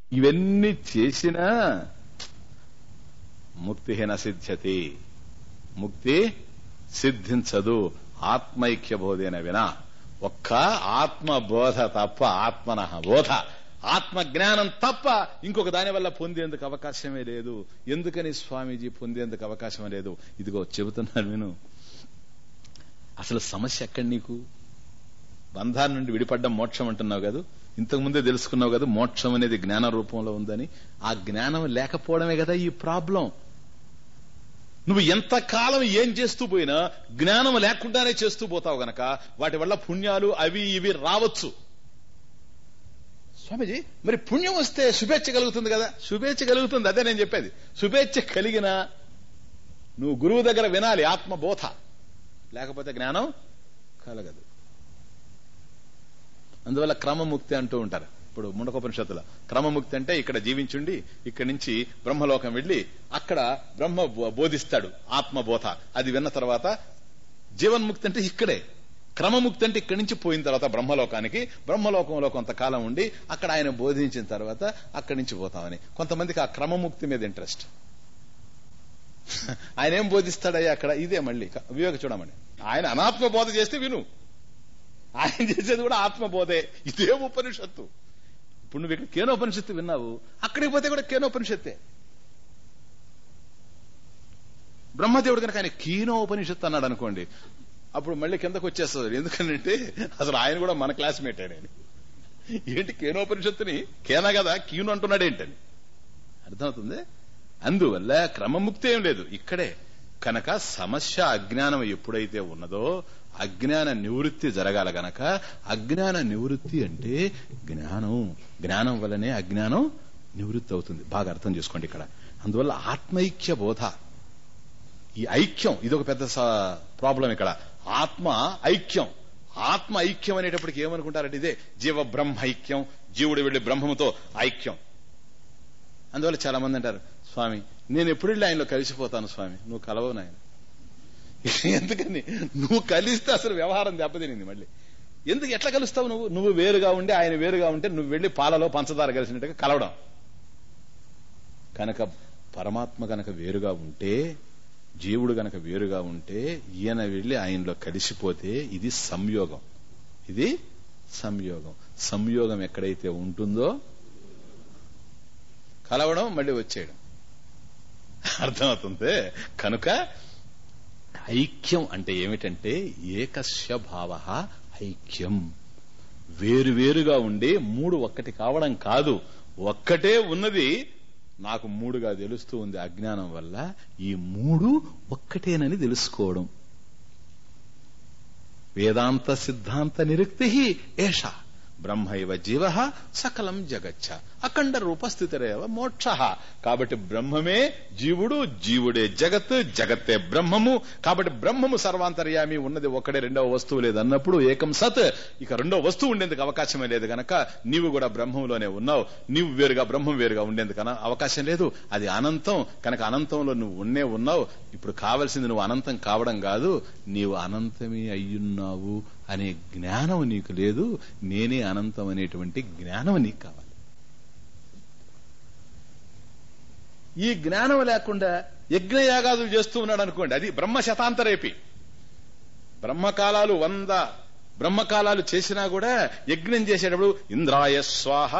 ఇవన్నీ చేసినా ముక్తి న సిద్ధ్యతి ముక్తి సిద్ధించదు ఆత్మైక్య బోధేన వినా ఒక్క ఆత్మబోధ తప్ప ఆత్మన బోధ ఆత్మ జ్ఞానం తప్ప ఇంకొక దాని వల్ల పొందేందుకు అవకాశమే లేదు ఎందుకని స్వామీజీ పొందేందుకు అవకాశం లేదు ఇదిగో చెబుతున్నాను నేను అసలు సమస్య ఎక్కడి నీకు బంధాన్ని నుండి విడిపడ్డం మోక్షం అంటున్నావు కదా ఇంతకు ముందే తెలుసుకున్నావు కదా మోక్షం అనేది జ్ఞాన రూపంలో ఉందని ఆ జ్ఞానం లేకపోవడమే కదా ఈ ప్రాబ్లం నువ్వు ఎంత కాలం ఏం చేస్తూ పోయినా జ్ఞానం లేకుండానే చేస్తూ పోతావు గనక వాటి వల్ల పుణ్యాలు అవి ఇవి రావచ్చు స్వామిజీ మరి పుణ్యం వస్తే శుభేచ్ఛ కలుగుతుంది కదా శుభేచ్ఛ కలుగుతుంది అదే నేను చెప్పేది శుభేచ్ఛ కలిగిన నువ్వు గురువు దగ్గర వినాలి ఆత్మబోధ లేకపోతే జ్ఞానం కలగదు అందువల్ల క్రమముక్తి అంటూ ఉంటారు ఇప్పుడు ముండకోపనిషత్తులో క్రమముక్తి అంటే ఇక్కడ జీవించుండి ఇక్కడి నుంచి బ్రహ్మలోకం వెళ్లి అక్కడ బ్రహ్మ బో- బోధిస్తాడు ఆత్మబోధ అది విన్న తర్వాత జీవన్ముక్తి అంటే ఇక్కడే క్రమముక్తి అంటే ఇక్కడి నుంచి పోయిన తర్వాత బ్రహ్మలోకానికి బ్రహ్మలోకంలో కొంతకాలం ఉండి అక్కడ ఆయన బోధించిన తర్వాత అక్కడి నుంచి పోతామని కొంతమందికి ఆ క్రమముక్తి మీద ఇంట్రెస్ట్ ఆయన ఏం బోధిస్తాడయ్యా అక్కడ ఇదే మళ్ళీ వివేక చూడమని ఆయన అనాత్మ బోధ చేస్తే విను ఆయన చేసేది కూడా ఆత్మబోధే ఇదే ఉపనిషత్తు ఇప్పుడు నువ్వు ఇక్కడ కేనోపనిషత్తు విన్నావు అక్కడికి పోతే కూడా కేనోపనిషత్తే బ్రహ్మదేవుడు కనుక ఆయన కీనోపనిషత్తు అన్నాడు అనుకోండి అప్పుడు మళ్ళీ కిందకు వచ్చేస్తుంది ఎందుకంటే అసలు ఆయన కూడా మన క్లాస్మేట్ ఆయన ఏంటి కేనోపనిషత్తుని కేనా కదా కీను అంటున్నాడు ఏంటని అర్థమవుతుంది అందువల్ల క్రమముక్తి ఏం లేదు ఇక్కడే కనుక సమస్య అజ్ఞానం ఎప్పుడైతే ఉన్నదో అజ్ఞాన నివృత్తి జరగాల గనక అజ్ఞాన నివృత్తి అంటే జ్ఞానం జ్ఞానం వల్లనే అజ్ఞానం నివృత్తి అవుతుంది బాగా అర్థం చేసుకోండి ఇక్కడ అందువల్ల ఆత్మైక్య బోధ ఈ ఐక్యం ఇదొక పెద్ద ప్రాబ్లం ఇక్కడ ఆత్మ ఐక్యం ఆత్మ ఐక్యం అనేటప్పటికి ఏమనుకుంటారంటే ఇదే జీవ బ్రహ్మ ఐక్యం జీవుడు వెళ్లి బ్రహ్మముతో ఐక్యం అందువల్ల చాలా మంది అంటారు స్వామి నేను ఎప్పుడు వెళ్ళి ఆయనలో కలిసిపోతాను స్వామి నువ్వు కలవవు నాయన ఎందుకని నువ్వు కలిస్తే అసలు వ్యవహారం దెబ్బతినింది మళ్ళీ ఎందుకు ఎట్లా కలుస్తావు నువ్వు నువ్వు వేరుగా ఉండి ఆయన వేరుగా ఉంటే నువ్వు వెళ్లి పాలలో పంచదార కలిసినట్టుగా కలవడం కనుక పరమాత్మ గనక వేరుగా ఉంటే జీవుడు గనక వేరుగా ఉంటే ఈయన వెళ్లి ఆయనలో కలిసిపోతే ఇది సంయోగం ఇది సంయోగం సంయోగం ఎక్కడైతే ఉంటుందో కలవడం మళ్ళీ వచ్చేయడం అర్థమవుతుంది కనుక ఐక్యం అంటే ఏమిటంటే ఏకస్య భావ ఐక్యం వేరువేరుగా ఉండి మూడు ఒక్కటి కావడం కాదు ఒక్కటే ఉన్నది నాకు మూడుగా తెలుస్తూ ఉంది అజ్ఞానం వల్ల ఈ మూడు ఒక్కటేనని తెలుసుకోవడం వేదాంత సిద్ధాంత నిరుక్తి ఏష బ్రహ్మైవ జీవ సకలం జగచ్చ అఖండ రూపస్థితిరేవ మోక్ష కాబట్టి బ్రహ్మమే జీవుడు జీవుడే జగత్ జగత్తే బ్రహ్మము కాబట్టి బ్రహ్మము సర్వాంతర్యామి ఉన్నది ఒకడే రెండవ వస్తువు లేదు అన్నప్పుడు ఏకం సత్ ఇక రెండో వస్తువు ఉండేందుకు అవకాశమే లేదు గనక నీవు కూడా బ్రహ్మంలోనే ఉన్నావు నీవు వేరుగా బ్రహ్మం వేరుగా ఉండేందుకు అన- అవకాశం లేదు అది అనంతం కనుక అనంతంలో నువ్వు ఉన్నే ఉన్నావు ఇప్పుడు కావలసింది నువ్వు అనంతం కావడం కాదు నీవు అనంతమే అయ్యున్నావు అనే జ్ఞానం నీకు లేదు నేనే అనంతం అనేటువంటి జ్ఞానం నీకు కావాలి ఈ జ్ఞానం లేకుండా యజ్ఞయాగాదులు చేస్తూ ఉన్నాడు అనుకోండి అది బ్రహ్మ శతాంతరేపి బ్రహ్మకాలాలు వంద బ్రహ్మకాలాలు చేసినా కూడా యజ్ఞం చేసేటప్పుడు ఇంద్రాయ స్వాహ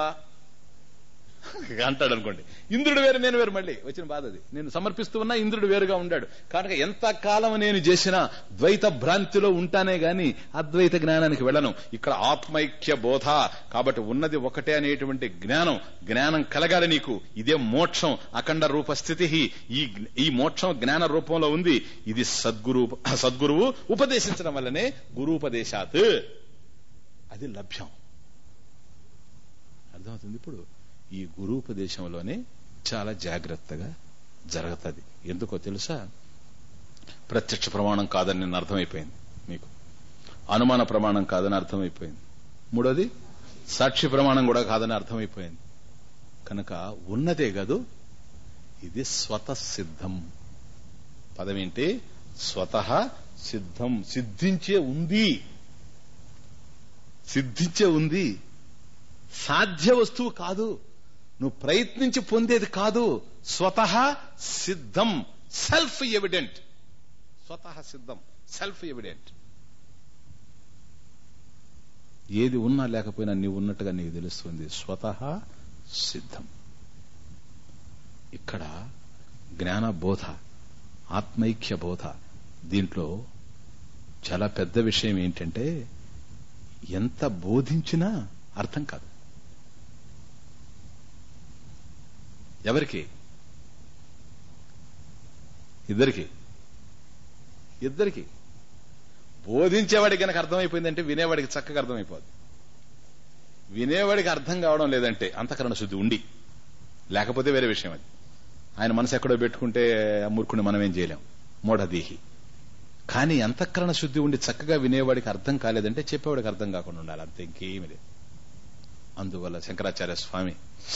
అంటాడు అనుకోండి ఇంద్రుడు వేరు నేను వేరు మళ్ళీ వచ్చిన బాధ అది నేను సమర్పిస్తూ ఉన్నా ఇంద్రుడు వేరుగా ఉండాడు కనుక ఎంత కాలం నేను చేసినా ద్వైత భ్రాంతిలో ఉంటానే గాని అద్వైత జ్ఞానానికి వెళ్ళను ఇక్కడ ఆత్మైక్య బోధ కాబట్టి ఉన్నది ఒకటే అనేటువంటి జ్ఞానం జ్ఞానం కలగాలి నీకు ఇదే మోక్షం అఖండ రూప స్థితి ఈ ఈ మోక్షం జ్ఞాన రూపంలో ఉంది ఇది సద్గురు సద్గురువు ఉపదేశించడం వల్లనే గురూపదేశాత్ అది లభ్యం అర్థమవుతుంది ఇప్పుడు ఈ గురూపదేశంలోనే చాలా జాగ్రత్తగా జరుగుతుంది ఎందుకో తెలుసా ప్రత్యక్ష ప్రమాణం కాదని నిన్న అర్థమైపోయింది మీకు అనుమాన ప్రమాణం కాదని అర్థమైపోయింది మూడోది సాక్షి ప్రమాణం కూడా కాదని అర్థమైపోయింది కనుక ఉన్నదే కాదు ఇది స్వత సిద్ధం పదమేంటి స్వతః సిద్ధం సిద్ధించే ఉంది సిద్ధించే ఉంది సాధ్య వస్తువు కాదు నువ్వు ప్రయత్నించి పొందేది కాదు స్వతహా సిద్ధం సెల్ఫ్ ఎవిడెంట్ స్వతహా సిద్ధం సెల్ఫ్ ఎవిడెంట్ ఏది ఉన్నా లేకపోయినా నీవు ఉన్నట్టుగా నీకు తెలుస్తుంది స్వతహా సిద్ధం ఇక్కడ జ్ఞాన బోధ ఆత్మైక్య బోధ దీంట్లో చాలా పెద్ద విషయం ఏంటంటే ఎంత బోధించినా అర్థం కాదు ఎవరికి ఇద్దరికి ఇద్దరికి బోధించేవాడికి కనుక అర్థమైపోయిందంటే వినేవాడికి చక్కగా అర్థమైపోద్ది వినేవాడికి అర్థం కావడం లేదంటే అంతఃకరణ శుద్ధి ఉండి లేకపోతే వేరే విషయం అది ఆయన మనసు ఎక్కడో పెట్టుకుంటే మూర్ఖుని మనం ఏం చేయలేం మూఢదీహి కానీ అంతఃకరణ శుద్ధి ఉండి చక్కగా వినేవాడికి అర్థం కాలేదంటే చెప్పేవాడికి అర్థం కాకుండా ఉండాలి అంతే ఇంకేమీ లేదు అందువల్ల శంకరాచార్య స్వామి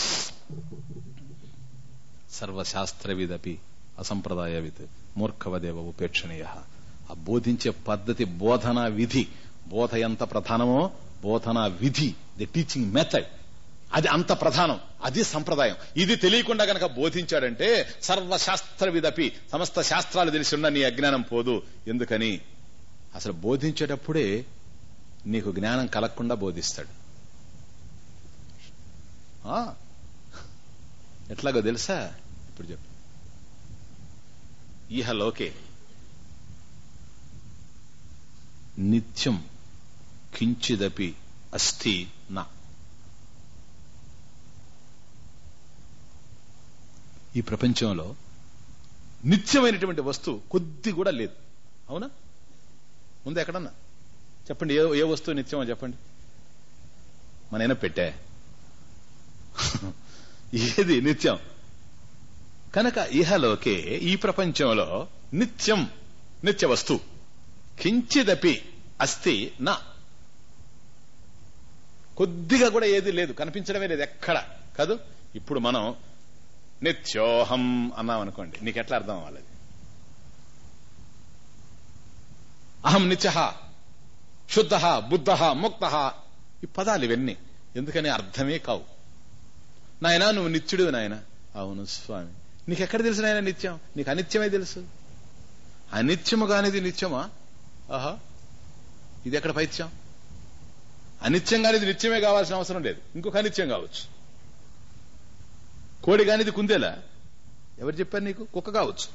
సర్వశాస్త్రవిదపి అసంప్రదాయవిత్ మూర్ఖవదేవ ఉపేక్షణీయ ఆ బోధించే పద్ధతి బోధనా విధి బోధ ఎంత ప్రధానమో బోధనా విధి ది టీచింగ్ మెథడ్ అది అంత ప్రధానం అది సంప్రదాయం ఇది తెలియకుండా గనక బోధించాడంటే సర్వశాస్త్రవిదపి సమస్త శాస్త్రాలు తెలిసి ఉన్న నీ అజ్ఞానం పోదు ఎందుకని అసలు బోధించేటప్పుడే నీకు జ్ఞానం కలగకుండా బోధిస్తాడు ఆ, ఎట్లాగో తెలుసా ఇప్పుడు చెప్పు ఈహలోకే నిత్యం కించిదపి అస్థి నా ఈ ప్రపంచంలో నిత్యమైనటువంటి వస్తువు కొద్ది కూడా లేదు అవునా ఉందా ఎక్కడన్నా చెప్పండి ఏ ఏ వస్తువు నిత్యమో చెప్పండి మనైనా పెట్టా ఏది నిత్యం కనుక ఇహలోకే ఈ ప్రపంచంలో నిత్యం నిత్య వస్తువు కించిదపి అస్తి నా కొద్దిగా కూడా ఏది లేదు కనిపించడమే లేదు ఎక్కడ కాదు ఇప్పుడు మనం నిత్యోహం అన్నాం అనుకోండి నీకు ఎట్లా అర్థం అవ్వాలి అహం నిత్య శుద్ధ బుద్ధ ముక్త ఈ పదాలు ఇవన్నీ ఎందుకని అర్థమే కావు నాయనా నువ్వు నిత్యుడు నాయన అవును స్వామి నీకెక్కడ తెలుసు నాయన నిత్యం నీకు అనిత్యమే తెలుసు అనిత్యము కానిది నిత్యమా ఆహా ఇది ఎక్కడ పైత్యం అనిత్యం కానిది నిత్యమే కావాల్సిన అవసరం లేదు ఇంకొక అనిత్యం కావచ్చు కోడి కానిది కుందేలా ఎవరు చెప్పారు నీకు కుక్క కావచ్చు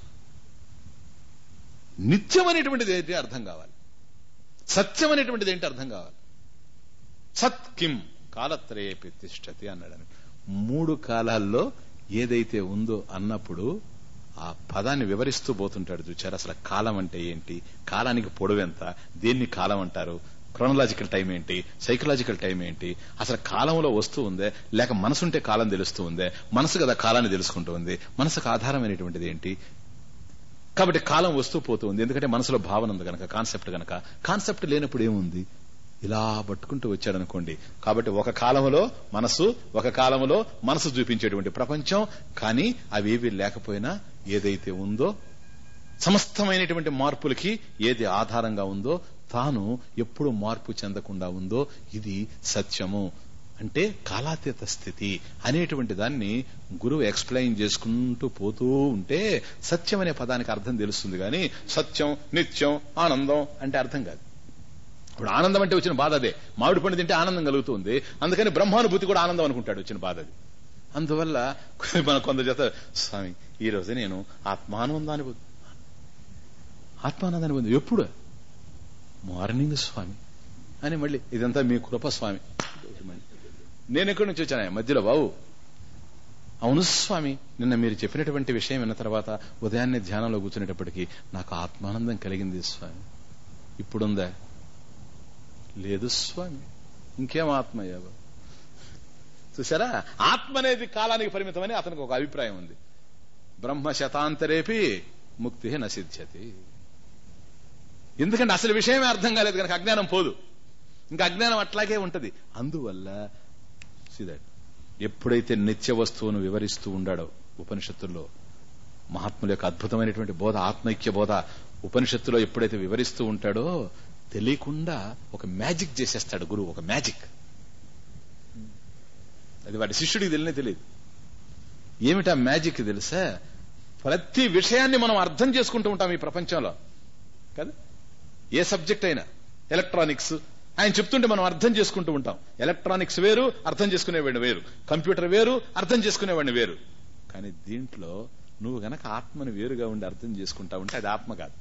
నిత్యం అనేటువంటిది ఏంటి అర్థం కావాలి సత్యం అనేటువంటిది ఏంటి అర్థం కావాలి సత్ కిం కాలత్రయే ప్రతిష్టతి అన్నాడు మూడు కాలాల్లో ఏదైతే ఉందో అన్నప్పుడు ఆ పదాన్ని వివరిస్తూ పోతుంటాడు చూచారు అసలు కాలం అంటే ఏంటి కాలానికి పొడవెంత దేన్ని కాలం అంటారు క్రోనలాజికల్ టైం ఏంటి సైకలాజికల్ టైం ఏంటి అసలు కాలంలో వస్తూ ఉందే లేక మనసుంటే కాలం తెలుస్తూ ఉందే మనసు కదా కాలాన్ని తెలుసుకుంటూ ఉంది మనసుకు ఆధారమైనటువంటిది ఏంటి కాబట్టి కాలం వస్తూ పోతూ ఉంది ఎందుకంటే మనసులో భావన ఉంది గనక కాన్సెప్ట్ గనక కాన్సెప్ట్ లేనప్పుడు ఏముంది ఇలా పట్టుకుంటూ వచ్చాడనుకోండి కాబట్టి ఒక కాలంలో మనసు ఒక కాలంలో మనసు చూపించేటువంటి ప్రపంచం కానీ అవేవి లేకపోయినా ఏదైతే ఉందో సమస్తమైనటువంటి మార్పులకి ఏది ఆధారంగా ఉందో తాను ఎప్పుడు మార్పు చెందకుండా ఉందో ఇది సత్యము అంటే కాలాతీత స్థితి అనేటువంటి దాన్ని గురువు ఎక్స్ప్లెయిన్ చేసుకుంటూ పోతూ ఉంటే సత్యం అనే పదానికి అర్థం తెలుస్తుంది కానీ సత్యం నిత్యం ఆనందం అంటే అర్థం కాదు ఇప్పుడు ఆనందం అంటే వచ్చిన బాధ అదే మామిడి పండు తింటే ఆనందం కలుగుతుంది అందుకని బ్రహ్మానుభూతి కూడా ఆనందం అనుకుంటాడు వచ్చిన బాధ అది అందువల్ల మన కొందరు చేత స్వామి ఈ రోజు నేను ఆత్మానందాన్ని పొందు- ఆత్మానందాన్ని పొంది ఎప్పుడు మార్నింగ్ స్వామి అని మళ్ళీ ఇదంతా మీ కృప స్వామి నేను ఎక్కడి నుంచి వచ్చాను మధ్యలో బాబు అవును స్వామి నిన్న మీరు చెప్పినటువంటి విషయం విన్న తర్వాత ఉదయాన్నే ధ్యానంలో కూర్చునేటప్పటికీ నాకు ఆత్మానందం కలిగింది స్వామి ఇప్పుడుందా లేదు స్వామి ఇంకేం ఆత్మయ్యా బాబు చూసారా ఆత్మ అనేది కాలానికి పరిమితమని అతనికి ఒక అభిప్రాయం ఉంది బ్రహ్మ శతాంతరేపి ముక్తి నసిద్ధ్యతి ఎందుకంటే అసలు విషయమే అర్థం కాలేదు కనుక అజ్ఞానం పోదు ఇంకా అజ్ఞానం అట్లాగే ఉంటది అందువల్ల సిదట్ ఎప్పుడైతే నిత్య వస్తువును వివరిస్తూ ఉండాడో ఉపనిషత్తుల్లో మహాత్ముల యొక్క అద్భుతమైనటువంటి బోధ ఆత్మైక్య బోధ ఉపనిషత్తులో ఎప్పుడైతే వివరిస్తూ ఉంటాడో తెలియకుండా ఒక మ్యాజిక్ చేసేస్తాడు గురువు ఒక మ్యాజిక్ అది వాడి శిష్యుడికి తెలియనే తెలియదు ఏమిటా మ్యాజిక్ తెలుసా ప్రతి విషయాన్ని మనం అర్థం చేసుకుంటూ ఉంటాం ఈ ప్రపంచంలో కదా ఏ సబ్జెక్ట్ అయినా ఎలక్ట్రానిక్స్ ఆయన చెప్తుంటే మనం అర్థం చేసుకుంటూ ఉంటాం ఎలక్ట్రానిక్స్ వేరు అర్థం చేసుకునేవాడిని వేరు కంప్యూటర్ వేరు అర్థం చేసుకునేవాడిని వేరు కానీ దీంట్లో నువ్వు గనక ఆత్మను వేరుగా ఉండి అర్థం చేసుకుంటా ఉంటే అది ఆత్మ కాదు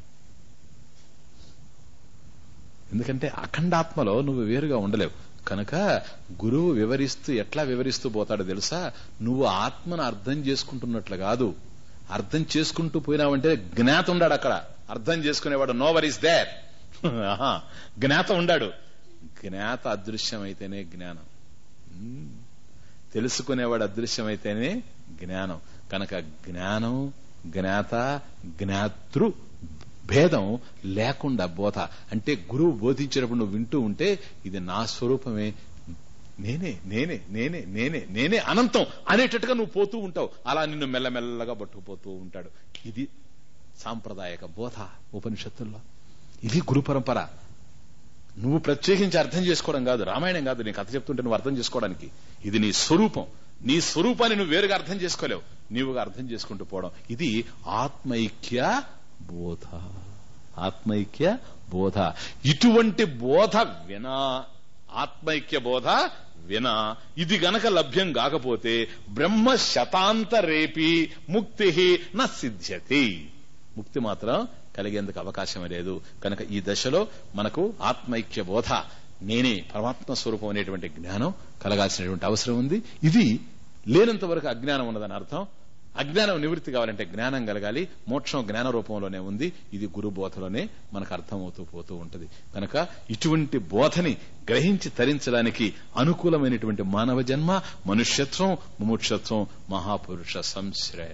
ఎందుకంటే అఖండాత్మలో నువ్వు వేరుగా ఉండలేవు కనుక గురువు వివరిస్తూ ఎట్లా వివరిస్తూ పోతాడో తెలుసా నువ్వు ఆత్మను అర్థం చేసుకుంటున్నట్లు కాదు అర్థం చేసుకుంటూ పోయినావంటే జ్ఞాత ఉండాడు అక్కడ అర్థం చేసుకునేవాడు నోవర్ ఇస్ దేర్ జ్ఞాత ఉండాడు జ్ఞాత అదృశ్యమైతేనే జ్ఞానం ఉమ్. తెలుసుకునేవాడు అదృశ్యమైతేనే జ్ఞానం కనుక జ్ఞానం జ్ఞాత జ్ఞాతృ భేదం లేకుండా బోధ అంటే గురువు బోధించినప్పుడు నువ్వు వింటూ ఉంటే ఇది నా స్వరూపమే నేనే నేనే నేనే నేనే నేనే అనంతం అనేటట్టుగా నువ్వు పోతూ ఉంటావు అలా నిన్ను మెల్లమెల్లగా పట్టుకుపోతూ ఉంటాడు ఇది సాంప్రదాయక బోధ ఉపనిషత్తుల్లో ఇది గురు పరంపర నువ్వు ప్రత్యేకించి అర్థం చేసుకోవడం కాదు రామాయణం కాదు నీకు కథ చెప్తుంటే నువ్వు అర్థం చేసుకోవడానికి ఇది నీ స్వరూపం నీ స్వరూపాన్ని నువ్వు వేరుగా అర్థం చేసుకోలేవు నీవుగా అర్థం చేసుకుంటూ పోవడం ఇది ఆత్మైక్య బోధ ఆత్మైక్య బోధ ఇటువంటి బోధ వినా ఆత్మైక్య బోధ వినా ఇది గనక లభ్యం కాకపోతే బ్రహ్మ శతాంతరేపి ముక్తి న సిద్ధ్యతి ముక్తి మాత్రం కలిగేందుకు అవకాశం లేదు కనుక ఈ దశలో మనకు ఆత్మైక్య బోధ నేనే పరమాత్మ స్వరూపం అనేటువంటి జ్ఞానం కలగాల్సినటువంటి అవసరం ఉంది ఇది లేనంత వరకు అజ్ఞానం ఉన్నదని అర్థం అజ్ఞానం నివృత్తి కావాలంటే జ్ఞానం కలగాలి మోక్షం జ్ఞాన రూపంలోనే ఉంది ఇది గురు బోధలోనే మనకు అర్థమవుతూ పోతూ ఉంటది కనుక ఇటువంటి బోధని గ్రహించి తరించడానికి అనుకూలమైనటువంటి మానవ జన్మ మనుష్యత్వం ముముక్షత్వం మహాపురుష సంశ్రయ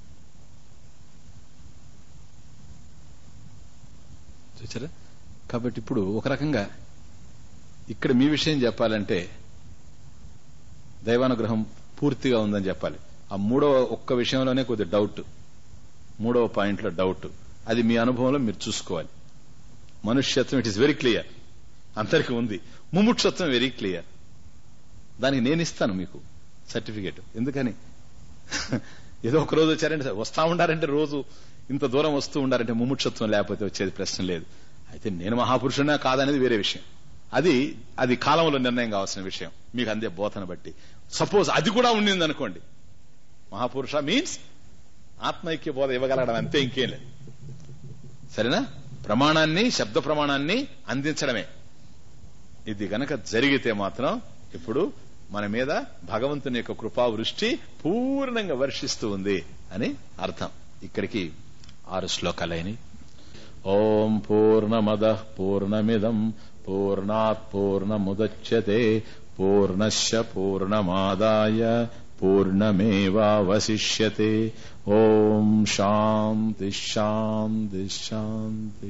చూచారా కాబట్టి ఇప్పుడు ఒక రకంగా ఇక్కడ మీ విషయం చెప్పాలంటే దైవానుగ్రహం పూర్తిగా ఉందని చెప్పాలి ఆ మూడవ ఒక్క విషయంలోనే కొద్ది డౌట్ మూడవ పాయింట్లో డౌట్ అది మీ అనుభవంలో మీరు చూసుకోవాలి మనుష్యత్వం ఇట్ ఇస్ వెరీ క్లియర్ అందరికి ఉంది ముముక్షత్వం వెరీ క్లియర్ దానికి నేను ఇస్తాను మీకు సర్టిఫికేట్ ఎందుకని ఏదో ఒక రోజు వచ్చారంటే సార్ వస్తా ఉండారంటే రోజు ఇంత దూరం వస్తూ ఉండారంటే ముముక్షత్వం లేకపోతే వచ్చేది ప్రశ్న లేదు అయితే నేను మహాపురుషున్నా కాదనేది వేరే విషయం అది అది కాలంలో నిర్ణయం కావాల్సిన విషయం మీకు అందే బోధన బట్టి సపోజ్ అది కూడా ఉండింది అనుకోండి మహాపురుష మీన్స్ ఆత్మైక్య బోధ ఇవ్వగలగడం అంతే ఇంకేం లేదు సరేనా ప్రమాణాన్ని శబ్ద ప్రమాణాన్ని అందించడమే ఇది గనక జరిగితే మాత్రం ఇప్పుడు మన మీద భగవంతుని యొక్క కృపా వృష్టి పూర్ణంగా వర్షిస్తూ ఉంది అని అర్థం ఇక్కడికి ఆరు శ్లోకాలైన ఓం పూర్ణమద పూర్ణమిదం పూర్ణాత్ పూర్ణముదచ్యతే పూర్ణశ్చ పూర్ణమాదాయ పూర్ణమేవావశిష్యతే ఓం శాంతి శాంతి శాంతి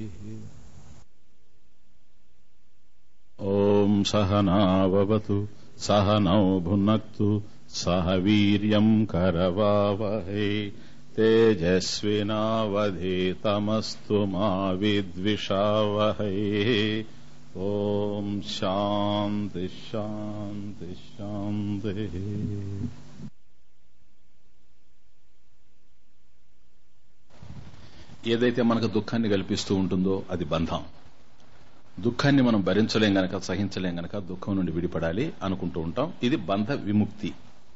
ఓం సహనావతు సహనౌ భునక్తు సహ వీర్యం కరవావహై తేజస్వినావధీతమస్తు మా విద్విషావహై ఓం శాంతి శాంతి శాంతి ఏదైతే మనకు దుఃఖాన్ని కల్పిస్తూ ఉంటుందో అది బంధం దుఃఖాన్ని మనం భరించలేం గనక సహించలేం గనక దుఃఖం నుండి విడిపడాలి అనుకుంటూ ఉంటాం ఇది బంధ విముక్తి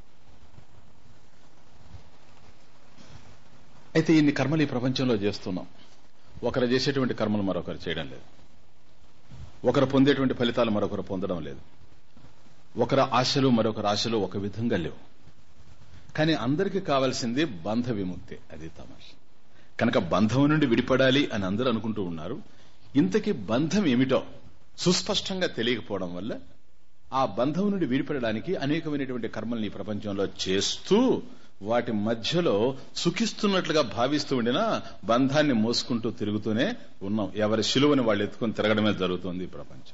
అయితే ఇన్ని కర్మలు ఈ ప్రపంచంలో చేస్తున్నాం ఒకరు చేసేటువంటి కర్మలు మరొకరు చేయడం లేదు ఒకరు పొందేటువంటి ఫలితాలు మరొకరు పొందడం లేదు ఒకరి ఆశలు మరొకరి ఆశలు ఒక విధంగా లేవు కానీ అందరికీ కావాల్సింది బంధ విముక్తి అది తమాష కనుక బంధం నుండి విడిపడాలి అని అందరూ అనుకుంటూ ఉన్నారు ఇంతకీ బంధం ఏమిటో సుస్పష్టంగా తెలియకపోవడం వల్ల ఆ బంధం నుండి విడిపడడానికి అనేకమైనటువంటి కర్మల్ని ఈ ప్రపంచంలో చేస్తూ వాటి మధ్యలో సుఖిస్తున్నట్లుగా భావిస్తూ ఉండినా బంధాన్ని మోసుకుంటూ తిరుగుతూనే ఉన్నాం ఎవరి శిలువని వాళ్ళు ఎత్తుకొని తిరగడమే జరుగుతుంది ఈ ప్రపంచం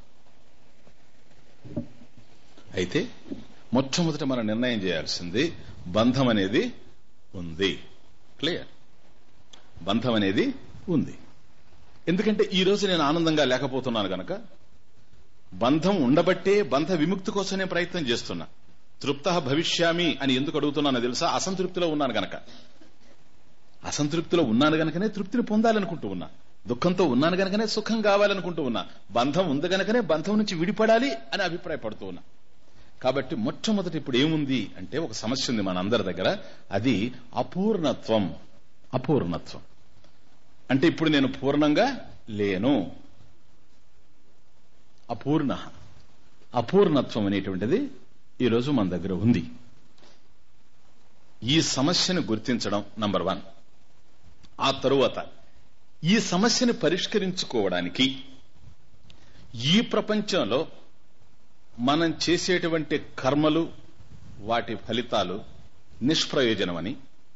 అయితే మొట్టమొదట మనం నిర్ణయం చేయాల్సింది బంధం అనేది ఉంది క్లియర్ బంధం అనేది ఉంది ఎందుకంటే ఈ రోజు నేను ఆనందంగా లేకపోతున్నాను గనక బంధం ఉండబట్టే బంధ విముక్తి కోసం నేను ప్రయత్నం చేస్తున్నా తృప్త భవిష్యామి అని ఎందుకు అడుగుతున్నానో తెలుసా అసంతృప్తిలో ఉన్నాను గనక అసంతృప్తిలో ఉన్నాను గనకనే తృప్తిని పొందాలనుకుంటూ ఉన్నా దుఃఖంతో ఉన్నాను గనకనే సుఖం కావాలనుకుంటూ ఉన్నా బంధం ఉంది గనకనే బంధం నుంచి విడిపడాలి అని అభిప్రాయపడుతూ ఉన్నా కాబట్టి మొట్టమొదటి ఇప్పుడు ఏముంది అంటే ఒక సమస్య ఉంది మన అందరి దగ్గర అది అపూర్ణత్వం అపూర్ణత్వం అంటే ఇప్పుడు నేను పూర్ణంగా లేను అపూర్ణ అపూర్ణత్వం అనేటువంటిది ఈరోజు మన దగ్గర ఉంది ఈ సమస్యను గుర్తించడం నంబర్ వన్ ఆ తరువాత ఈ సమస్యను పరిష్కరించుకోవడానికి ఈ ప్రపంచంలో మనం చేసేటువంటి కర్మలు వాటి ఫలితాలు నిష్ప్రయోజనమని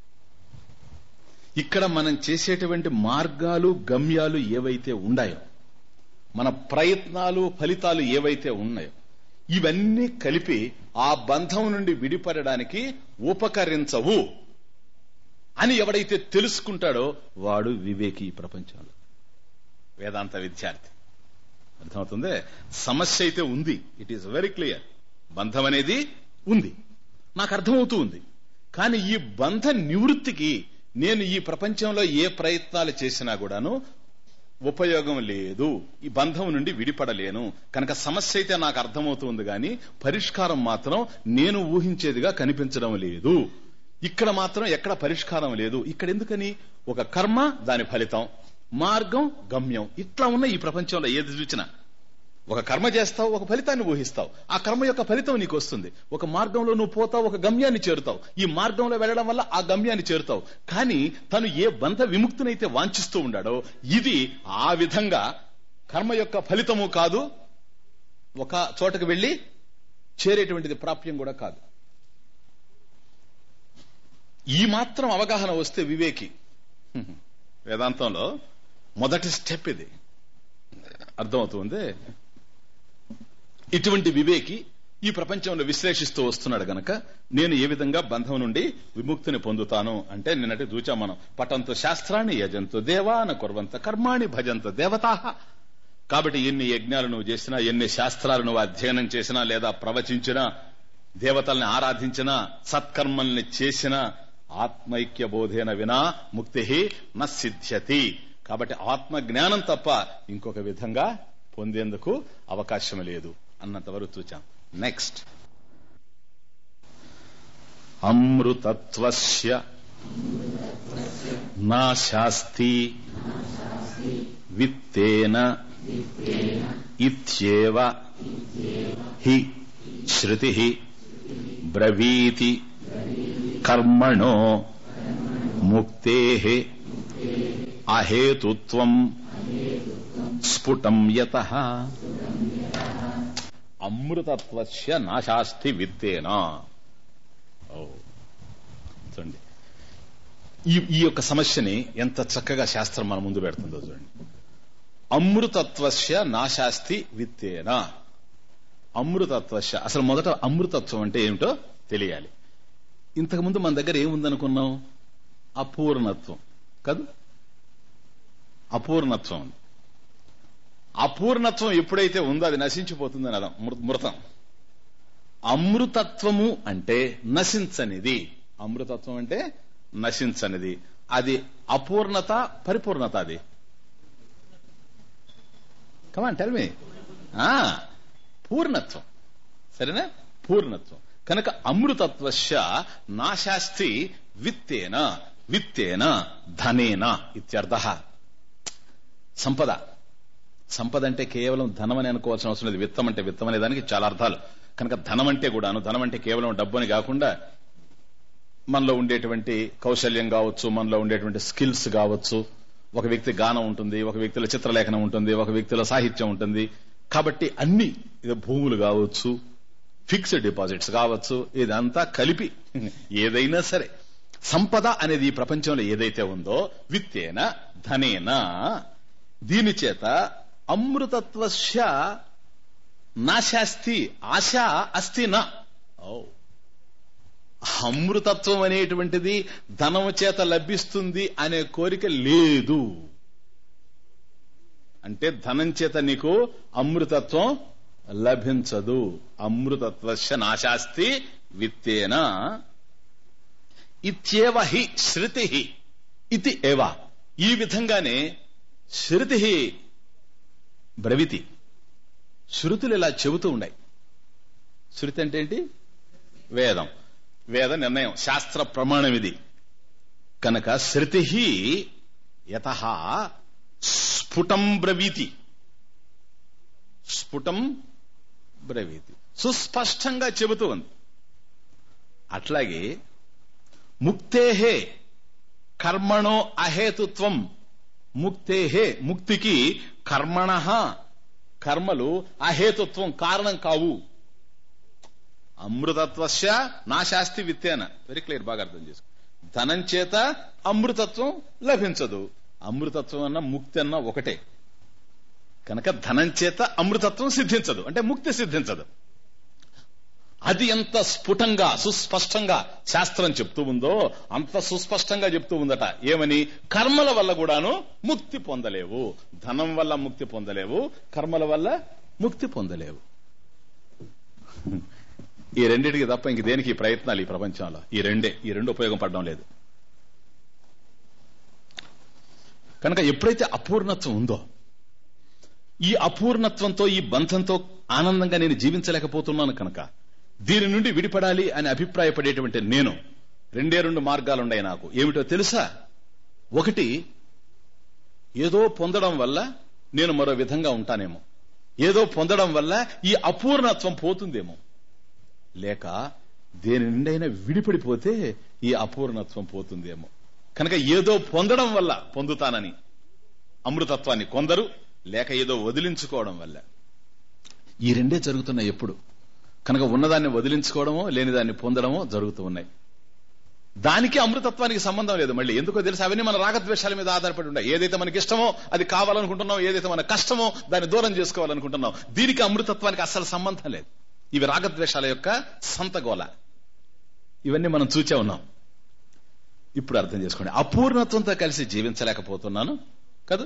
ఇక్కడ మనం చేసేటువంటి మార్గాలు గమ్యాలు ఏవైతే ఉన్నాయో మన ప్రయత్నాలు ఫలితాలు ఏవైతే ఉన్నాయో ఇవన్నీ కలిపి ఆ బంధం నుండి విడిపడడానికి ఉపకరించవు అని ఎవడైతే తెలుసుకుంటాడో వాడు వివేకి ఈ ప్రపంచంలో వేదాంత విద్యార్థి అర్థమవుతుంది సమస్య అయితే ఉంది ఇట్ ఈస్ వెరీ క్లియర్ బంధం అనేది ఉంది నాకు అర్థమవుతూ ఉంది కానీ ఈ బంధ నివృత్తికి నేను ఈ ప్రపంచంలో ఏ ప్రయత్నాలు చేసినా కూడాను ఉపయోగం లేదు ఈ బంధం నుండి విడిపడలేను కనుక సమస్య అయితే నాకు అర్థమవుతుంది కానీ పరిష్కారం మాత్రం నేను ఊహించేదిగా కనిపించడం లేదు ఇక్కడ మాత్రం ఎక్కడ పరిష్కారం లేదు ఇక్కడ ఎందుకని ఒక కర్మ దాని ఫలితం మార్గం గమ్యం ఇట్లా ఉన్న ఈ ప్రపంచంలో ఏది చూచినా ఒక కర్మ చేస్తావు ఒక ఫలితాన్ని ఊహిస్తావు ఆ కర్మ యొక్క ఫలితం నీకు వస్తుంది ఒక మార్గంలో నువ్వు పోతావు ఒక గమ్యాన్ని చేరుతావు ఈ మార్గంలో వెళ్ళడం వల్ల ఆ గమ్యాన్ని చేరుతావు కానీ తను ఏ బంధ విముక్తినైతే వాంఛిస్తూ ఉండాడో ఇది ఆ విధంగా కర్మ యొక్క ఫలితము కాదు ఒక చోటకు వెళ్లి చేరేటువంటిది ప్రాప్యం కూడా కాదు ఈ మాత్రం అవగాహన వస్తే వివేకి వేదాంతంలో మొదటి స్టెప్ ఇది అర్థమవుతుంది ఇటువంటి వివేకి ఈ ప్రపంచంలో విశ్లేషిస్తూ వస్తున్నాడు గనక నేను ఏ విధంగా బంధం నుండి విముక్తిని పొందుతాను అంటే నిన్నటి చూచాం మనం పటంతో శాస్త్రాన్ని యజంతు దేవాన కుర్వంత కర్మాణి భజంత దేవతాహ కాబట్టి ఎన్ని యజ్ఞాలు నువ్వు చేసినా ఎన్ని శాస్త్రాలు నువ్వు అధ్యయనం చేసినా లేదా ప్రవచించినా దేవతల్ని ఆరాధించినా సత్కర్మల్ని చేసినా ఆత్మైక్య బోధేన వినా ముక్తి న సిద్ధ్యతి కాబట్టి ఆత్మ జ్ఞానం తప్ప ఇంకొక విధంగా పొందేందుకు అవకాశం లేదు అన్నంత వరకు చూచాం నెక్స్ట్ అమృతత్వస్య నా శాస్తి విత్తేన ఇత్యేవ హి శృతి బ్రవీతి కర్మణో ముక్తే అహేతుత్వం స్ఫుటం యత అమృతత్వస్య నాశాస్తి విత్తేనా ఓ చూడండి ఈ ఈ యొక్క సమస్యని ఎంత చక్కగా శాస్త్రం మన ముందు పెడుతుందో చూడండి అమృతత్వస్య నాశాస్తి విత్తేనా అమృతత్వస్య అసలు మొదట అమృతత్వం అంటే ఏమిటో తెలియాలి ఇంతకుముందు మన దగ్గర ఏముందనుకున్నాం అపూర్ణత్వం కాదు అపూర్ణత్వం ఉంది అపూర్ణత్వం ఎప్పుడైతే ఉందో అది నశించిపోతుందని అర్థం మృ- మృతం అమృతత్వము అంటే నశించనిది అమృతత్వం అంటే నశించనిది అది అపూర్ణత పరిపూర్ణత అది కమాన్ టెల్ మీ పూర్ణత్వం సరేనా పూర్ణత్వం కనుక అమృతత్వశ నాశాస్తి విత్తేన విత్తేన ధనేన ఇత్యర్థ సంపద సంపద అంటే కేవలం ధనం అని అనుకోవాల్సిన అవసరం లేదు విత్తం అంటే విత్తం అనే దానికి చాలా అర్థాలు కనుక ధనం అంటే కూడాను ధనం అంటే కేవలం డబ్బు అని కాకుండా మనలో ఉండేటువంటి కౌశల్యం కావచ్చు మనలో ఉండేటువంటి స్కిల్స్ కావచ్చు ఒక వ్యక్తి గానం ఉంటుంది ఒక వ్యక్తిలో చిత్రలేఖనం ఉంటుంది ఒక వ్యక్తిలో సాహిత్యం ఉంటుంది కాబట్టి అన్ని ఇది భూములు కావచ్చు ఫిక్స్డ్ డిపాజిట్స్ కావచ్చు ఇదంతా కలిపి ఏదైనా సరే సంపద అనేది ఈ ప్రపంచంలో ఏదైతే ఉందో విత్తేన ధనేన దీని చేత అమృతత్వశ నాశాస్తి ఆశ అస్తి నా ఓ అమృతత్వం అనేటువంటిది ధనం చేత లభిస్తుంది అనే కోరిక లేదు అంటే ధనం చేత నీకు అమృతత్వం లభించదు అమృతత్వస్య నాశాస్తి విత్తేన ఇత్యేవ హి శృతి ఇది ఏవ ఈ విధంగానే శృతి బ్రవితి శృతులు ఇలా చెబుతూ ఉన్నాయి శృతి అంటే ఏంటి వేదం వేద నిర్ణయం శాస్త్ర ప్రమాణం ఇది కనుక శృతి యత స్ఫుటం బ్రవీతి స్ఫుటం బ్రవీతి సుస్పష్టంగా చెబుతూ ఉంది అట్లాగే ముక్తేహే కర్మణో అహేతుత్వం ముక్తేహే ముక్తికి కర్మణ కర్మలు అహేతుత్వం కారణం కావు అమృతత్వస్య నాశాస్తి విత్తేన వెరీ క్లియర్ బాగా అర్థం చేసుకో ధనం చేత అమృతత్వం లభించదు అమృతత్వం అన్న ముక్తి అన్న ఒకటే కనుక ధనం చేత అమృతత్వం సిద్ధించదు అంటే ముక్తి సిద్ధించదు అది ఎంత స్ఫుటంగా సుస్పష్టంగా శాస్త్రం చెప్తూ ఉందో అంత సుస్పష్టంగా చెప్తూ ఉందట ఏమని కర్మల వల్ల కూడాను ముక్తి పొందలేవు ధనం వల్ల ముక్తి పొందలేవు కర్మల వల్ల ముక్తి పొందలేవు ఈ రెండింటికి తప్ప ఇంక దేనికి ప్రయత్నాలు ఈ ప్రపంచంలో ఈ రెండే ఈ రెండు ఉపయోగం పడడం లేదు కనుక ఎప్పుడైతే అపూర్ణత్వం ఉందో ఈ అపూర్ణత్వంతో ఈ బంధంతో ఆనందంగా నేను జీవించలేకపోతున్నాను కనుక దీని నుండి విడిపడాలి అని అభిప్రాయపడేటువంటి నేను రెండే రెండు మార్గాలున్నాయి నాకు ఏమిటో తెలుసా ఒకటి ఏదో పొందడం వల్ల నేను మరో విధంగా ఉంటానేమో ఏదో పొందడం వల్ల ఈ అపూర్ణత్వం పోతుందేమో లేక దేని నుండైనా విడిపడిపోతే ఈ అపూర్ణత్వం పోతుందేమో కనుక ఏదో పొందడం వల్ల పొందుతానని అమృతత్వాన్ని కొందరు లేక ఏదో వదిలించుకోవడం వల్ల ఈ రెండే జరుగుతున్నాయి ఎప్పుడు కనుక ఉన్నదాన్ని వదిలించుకోవడమో లేని దాన్ని పొందడమో జరుగుతూ ఉన్నాయి దానికి అమృతత్వానికి సంబంధం లేదు మళ్ళీ ఎందుకో తెలుసు అవన్నీ మన రాగద్వేషాల మీద ఆధారపడి ఉన్నాయి ఏదైతే మనకి ఇష్టమో అది కావాలనుకుంటున్నాం ఏదైతే మన కష్టమో దాన్ని దూరం చేసుకోవాలనుకుంటున్నాం దీనికి అమృతత్వానికి అస్సలు సంబంధం లేదు ఇవి రాగద్వేషాల యొక్క సంతగోల ఇవన్నీ మనం చూచే ఉన్నాం ఇప్పుడు అర్థం చేసుకోండి అపూర్ణత్వంతో కలిసి జీవించలేకపోతున్నాను కదా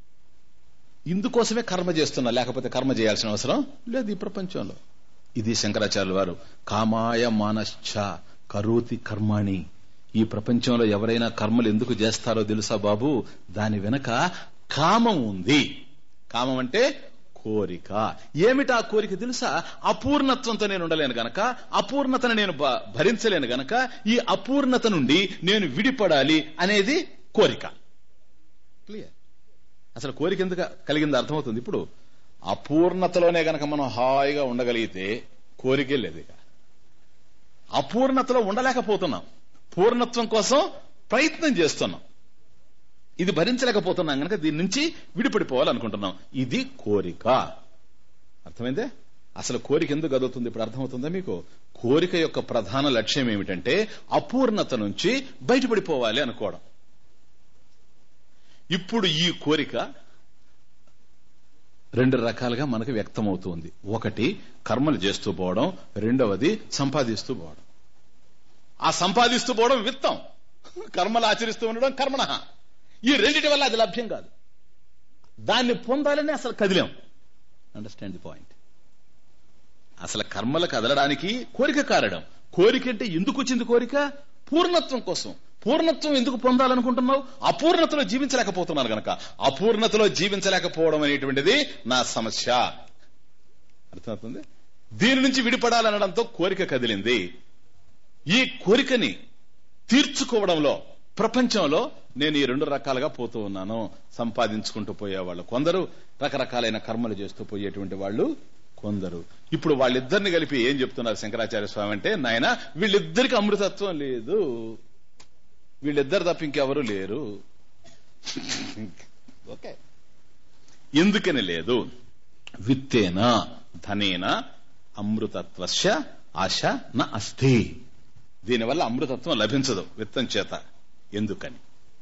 ఇందుకోసమే కర్మ చేస్తున్నా లేకపోతే కర్మ చేయాల్సిన అవసరం లేదు ఈ ప్రపంచంలో ఇది శంకరాచార్యుల వారు కామాయ మానశ్చ కరోతి కర్మాణి ఈ ప్రపంచంలో ఎవరైనా కర్మలు ఎందుకు చేస్తారో తెలుసా బాబు దాని వెనక కామం ఉంది కామం అంటే కోరిక ఏమిటా కోరిక తెలుసా అపూర్ణత్వంతో నేను ఉండలేను గనక అపూర్ణతను నేను భ- భరించలేను గనక ఈ అపూర్ణత నుండి నేను విడిపడాలి అనేది కోరిక క్లియర్ అసలు కోరిక ఎందుకు కలిగింది అర్థమవుతుంది ఇప్పుడు అపూర్ణతలోనే గనక మనం హాయిగా ఉండగలిగితే కోరికే లేదు ఇక అపూర్ణతలో ఉండలేకపోతున్నాం పూర్ణత్వం కోసం ప్రయత్నం చేస్తున్నాం ఇది భరించలేకపోతున్నాం గనక దీని నుంచి విడిపడిపోవాలనుకుంటున్నాం ఇది కోరిక అర్థమైందే అసలు కోరిక ఎందుకు కదులుతుంది ఇప్పుడు అర్థమవుతుందా మీకు కోరిక యొక్క ప్రధాన లక్ష్యం ఏమిటంటే అపూర్ణత నుంచి బయటపడిపోవాలి అనుకోవడం ఇప్పుడు ఈ కోరిక రెండు రకాలుగా మనకు వ్యక్తమవుతుంది ఒకటి కర్మలు చేస్తూ పోవడం రెండవది సంపాదిస్తూ పోవడం ఆ సంపాదిస్తూ పోవడం విత్తం కర్మలు ఆచరిస్తూ ఉండడం కర్మణ ఈ రెండిటి వల్ల అది లభ్యం కాదు దాన్ని పొందాలని అసలు కదిలేం అండర్స్టాండ్ ది పాయింట్ అసలు కర్మలు కదలడానికి కోరిక కారడం కోరిక అంటే ఎందుకు వచ్చింది కోరిక పూర్ణత్వం కోసం పూర్ణత్వం ఎందుకు పొందాలనుకుంటున్నావు అపూర్ణతలో జీవించలేకపోతున్నాను గనక అపూర్ణతలో జీవించలేకపోవడం అనేటువంటిది నా సమస్య అర్థమవుతుంది దీని నుంచి విడిపడాలనడంతో కోరిక కదిలింది ఈ కోరికని తీర్చుకోవడంలో ప్రపంచంలో నేను ఈ రెండు రకాలుగా పోతూ ఉన్నాను సంపాదించుకుంటూ పోయేవాళ్ళు కొందరు రకరకాలైన కర్మలు చేస్తూ పోయేటువంటి వాళ్ళు కొందరు ఇప్పుడు వాళ్ళిద్దరిని కలిపి ఏం చెప్తున్నారు శంకరాచార్య స్వామి అంటే నాయన వీళ్ళిద్దరికి అమృతత్వం లేదు వీళ్ళిద్దరు తప్ప ఇంకెవరు లేరు ఓకే ఎందుకని లేదు విత్తేన ధనేన అమృతత్వస్య ఆశ న అస్థి దీనివల్ల అమృతత్వం లభించదు విత్తం చేత ఎందుకని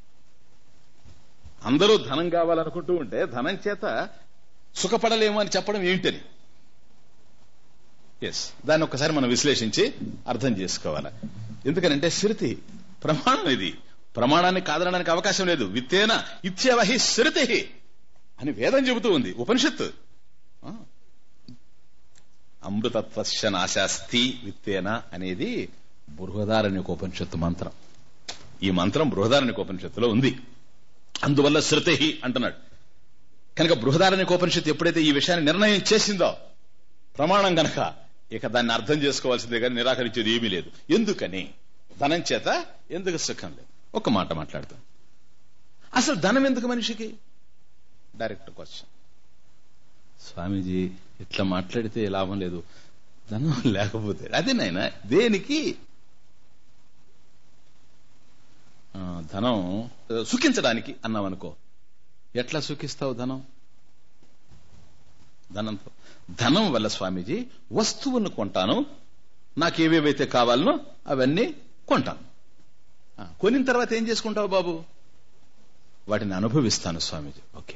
అందరూ ధనం కావాలనుకుంటూ ఉంటే ధనం చేత సుఖపడలేము అని చెప్పడం ఏంటని ఎస్ దాన్ని ఒక్కసారి మనం విశ్లేషించి అర్థం చేసుకోవాలి ఎందుకనంటే శృతి ప్రమాణం ఇది ప్రమాణాన్ని కాదనడానికి అవకాశం లేదు విత్తేన ఇత్యవహి శృతి అని వేదం చెబుతూ ఉంది ఉపనిషత్తు ఆ. అమృతత్వస్య నాశాస్తి విత్తేన అనేది బృహదారణ్యకోపనిషత్తు మంత్రం ఈ మంత్రం బృహదారణ్యకోపనిషత్తులో ఉంది అందువల్ల శృతి అంటున్నాడు కనుక బృహదారణ్యకోపనిషత్తు ఎప్పుడైతే ఈ విషయాన్ని నిర్ణయం చేసిందో ప్రమాణం గనక ఇక దాన్ని అర్థం చేసుకోవాల్సిందే కానీ నిరాకరించేది ఏమీ లేదు ఎందుకని ధనం చేత ఎందుకు సుఖం లేదు ఒక మాట మాట్లాడతాం అసలు ధనం ఎందుకు మనిషికి డైరెక్ట్ క్వశ్చన్ స్వామీజీ ఇట్లా మాట్లాడితే లాభం లేదు ధనం లేకపోతే అదే నాయన దేనికి ఆ, ధనం సుఖించడానికి అన్నాం అనుకో ఎట్లా సుఖిస్తావు ధనం ధనంతో ధనం వల్ల స్వామీజీ వస్తువులను కొంటాను నాకేవేవైతే కావాలనో అవన్నీ కొంటాను ఆ, కొనిన తర్వాత ఏం చేసుకుంటావు బాబు వాటిని అనుభవిస్తాను స్వామీజీ ఓకే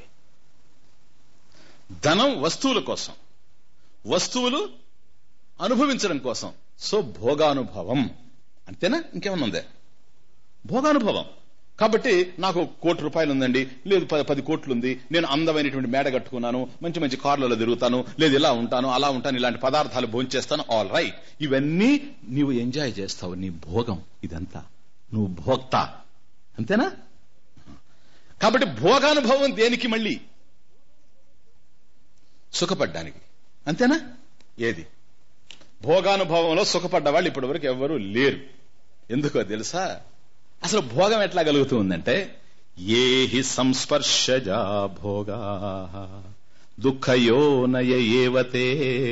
ధనం వస్తువుల కోసం వస్తువులు అనుభవించడం కోసం సో భోగానుభవం అంతేనా ఇంకేమన్నా ఉందే భోగానుభవం కాబట్టి నాకు కోటి రూపాయలు ఉందండి లేదు ప- పది కోట్లు ఉంది నేను అందమైనటువంటి మేడ కట్టుకున్నాను మంచి మంచి కార్లలో తిరుగుతాను లేదు ఇలా ఉంటాను అలా ఉంటాను ఇలాంటి పదార్థాలు భోంచేస్తాను ఆల్ రైట్ ఇవన్నీ నీవు ఎంజాయ్ చేస్తావు నీ భోగం ఇదంతా నువ్వు భోక్త అంతేనా కాబట్టి భోగానుభవం దేనికి మళ్ళీ సుఖపడ్డానికి అంతేనా ఏది భోగానుభవంలో సుఖపడ్డ వాళ్ళు ఇప్పటి వరకు ఎవ్వరూ లేరు ఎందుకో తెలుసా అసలు భోగం ఎట్లా కలుగుతుందంటే ఏ హి సంస్పర్శజా భోగా దుఃఖయోనయ ఏవతే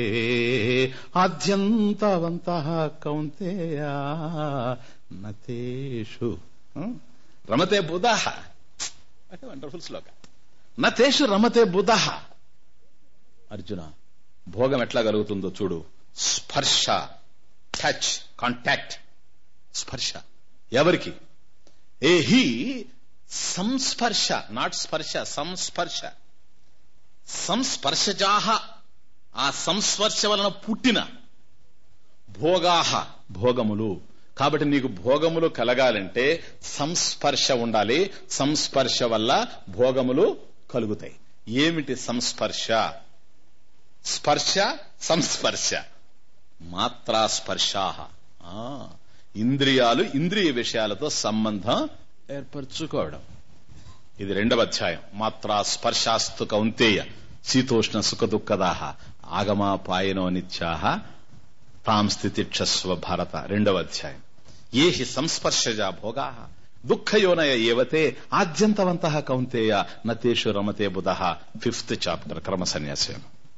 ఆద్యంతవంత కౌంతేయా నతేషు రమతే బుధాహ వండర్ఫుల్ శ్లోక నతేషు రమతే బుధః అర్జున భోగం ఎట్లా కలుగుతుందో చూడు స్పర్శ టచ్ కాంటాక్ట్ స్పర్శ ఎవరికి ఏ హి సంస్పర్శ నాట్ స్పర్శ సంస్పర్శ సంస్పర్శజాహ ఆ సంస్పర్శ వలన పుట్టిన భోగాహ భోగములు కాబట్టి నీకు భోగములు కలగాలంటే సంస్పర్శ ఉండాలి సంస్పర్శ వల్ల భోగములు కలుగుతాయి ఏమిటి సంస్పర్శ స్పర్శ సంస్పర్శ మాత్రా స్పర్శాహ ఆ, ఇంద్రియాలు ఇంద్రియ విషయాలతో సంబంధం ఏర్పరచుకోవడం ఇది రెండవ అధ్యాయం మాత్రా స్పర్శాస్తు కౌంతేయ శీతోష్ణ సుఖ దుఃఖదాహ ఆగమా పాయనో నిత్యాహ తాం స్థితిక్షస్వ భారత రెండవ అధ్యాయం ఏ హి సంస్పర్శజా భోగా దుఃఖయోనయ ఏవతే ఆద్యంతవంత కౌంతేయ నతేషు రమతే బుధ ఫిఫ్త్ చాప్టర్ క్రమ సన్యాసం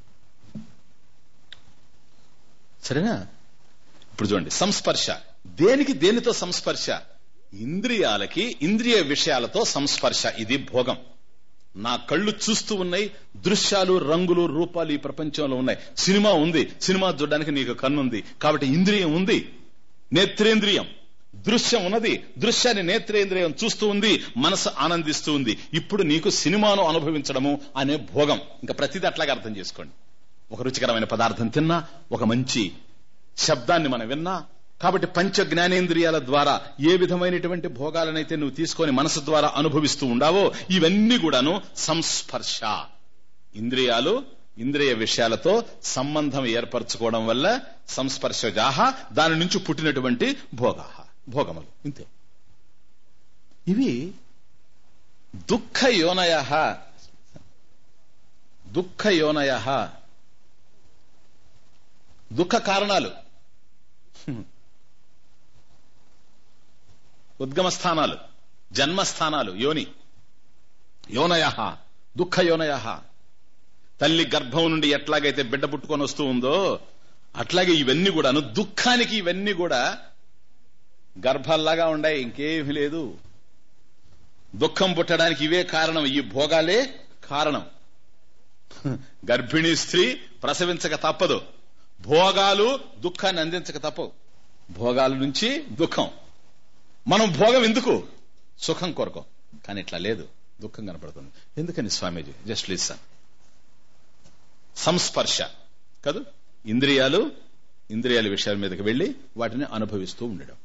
సరేనా ఇప్పుడు చూడండి సంస్పర్శ దేనికి దేనితో సంస్పర్శ ఇంద్రియాలకి ఇంద్రియ విషయాలతో సంస్పర్శ ఇది భోగం నా కళ్ళు చూస్తూ ఉన్నాయి దృశ్యాలు రంగులు రూపాలు ఈ ప్రపంచంలో ఉన్నాయి సినిమా ఉంది సినిమా చూడడానికి నీకు కన్నుంది కాబట్టి ఇంద్రియం ఉంది నేత్రేంద్రియం దృశ్యం ఉన్నది దృశ్యాన్ని నేత్రేంద్రియం చూస్తూ ఉంది మనసు ఆనందిస్తూ ఉంది ఇప్పుడు నీకు సినిమాను అనుభవించడము అనే భోగం ఇంకా ప్రతిదీ అట్లాగే అర్థం చేసుకోండి ఒక రుచికరమైన పదార్థం తిన్నా ఒక మంచి శబ్దాన్ని మనం విన్నా కాబట్టి పంచ జ్ఞానేంద్రియాల ద్వారా ఏ విధమైనటువంటి భోగాలనైతే నువ్వు తీసుకొని మనసు ద్వారా అనుభవిస్తూ ఉండావో ఇవన్నీ కూడాను సంస్పర్శ ఇంద్రియాలు ఇంద్రియ విషయాలతో సంబంధం ఏర్పరచుకోవడం వల్ల సంస్పర్శజాహ దాని నుంచి పుట్టినటువంటి భోగా భోగములు ఇంతే ఇవి దుఃఖ యోనయ దుఃఖ యోనయ దుఃఖ కారణాలు ఉద్గమ స్థానాలు జన్మస్థానాలు యోని యోనయ దుఃఖ యోనయ తల్లి గర్భం నుండి ఎట్లాగైతే బిడ్డ పుట్టుకొని వస్తూ ఉందో అట్లాగే ఇవన్నీ కూడాను దుఃఖానికి ఇవన్నీ కూడా గర్భాల్లాగా ఉన్నాయి ఇంకేమీ లేదు దుఃఖం పుట్టడానికి ఇవే కారణం ఈ భోగాలే కారణం గర్భిణీ స్త్రీ ప్రసవించక తప్పదు భోగాలు దుఃఖాన్ని అందించక తప్పవు భోగాల నుంచి దుఃఖం మనం భోగం ఎందుకు సుఖం కొరకు కానీ ఇట్లా లేదు దుఃఖం కనపడుతుంది ఎందుకని స్వామీజీ జస్ట్ లిసన్ సంస్పర్శ కాదు ఇంద్రియాలు ఇంద్రియాల విషయాల మీదకి వెళ్లి వాటిని అనుభవిస్తూ ఉండడం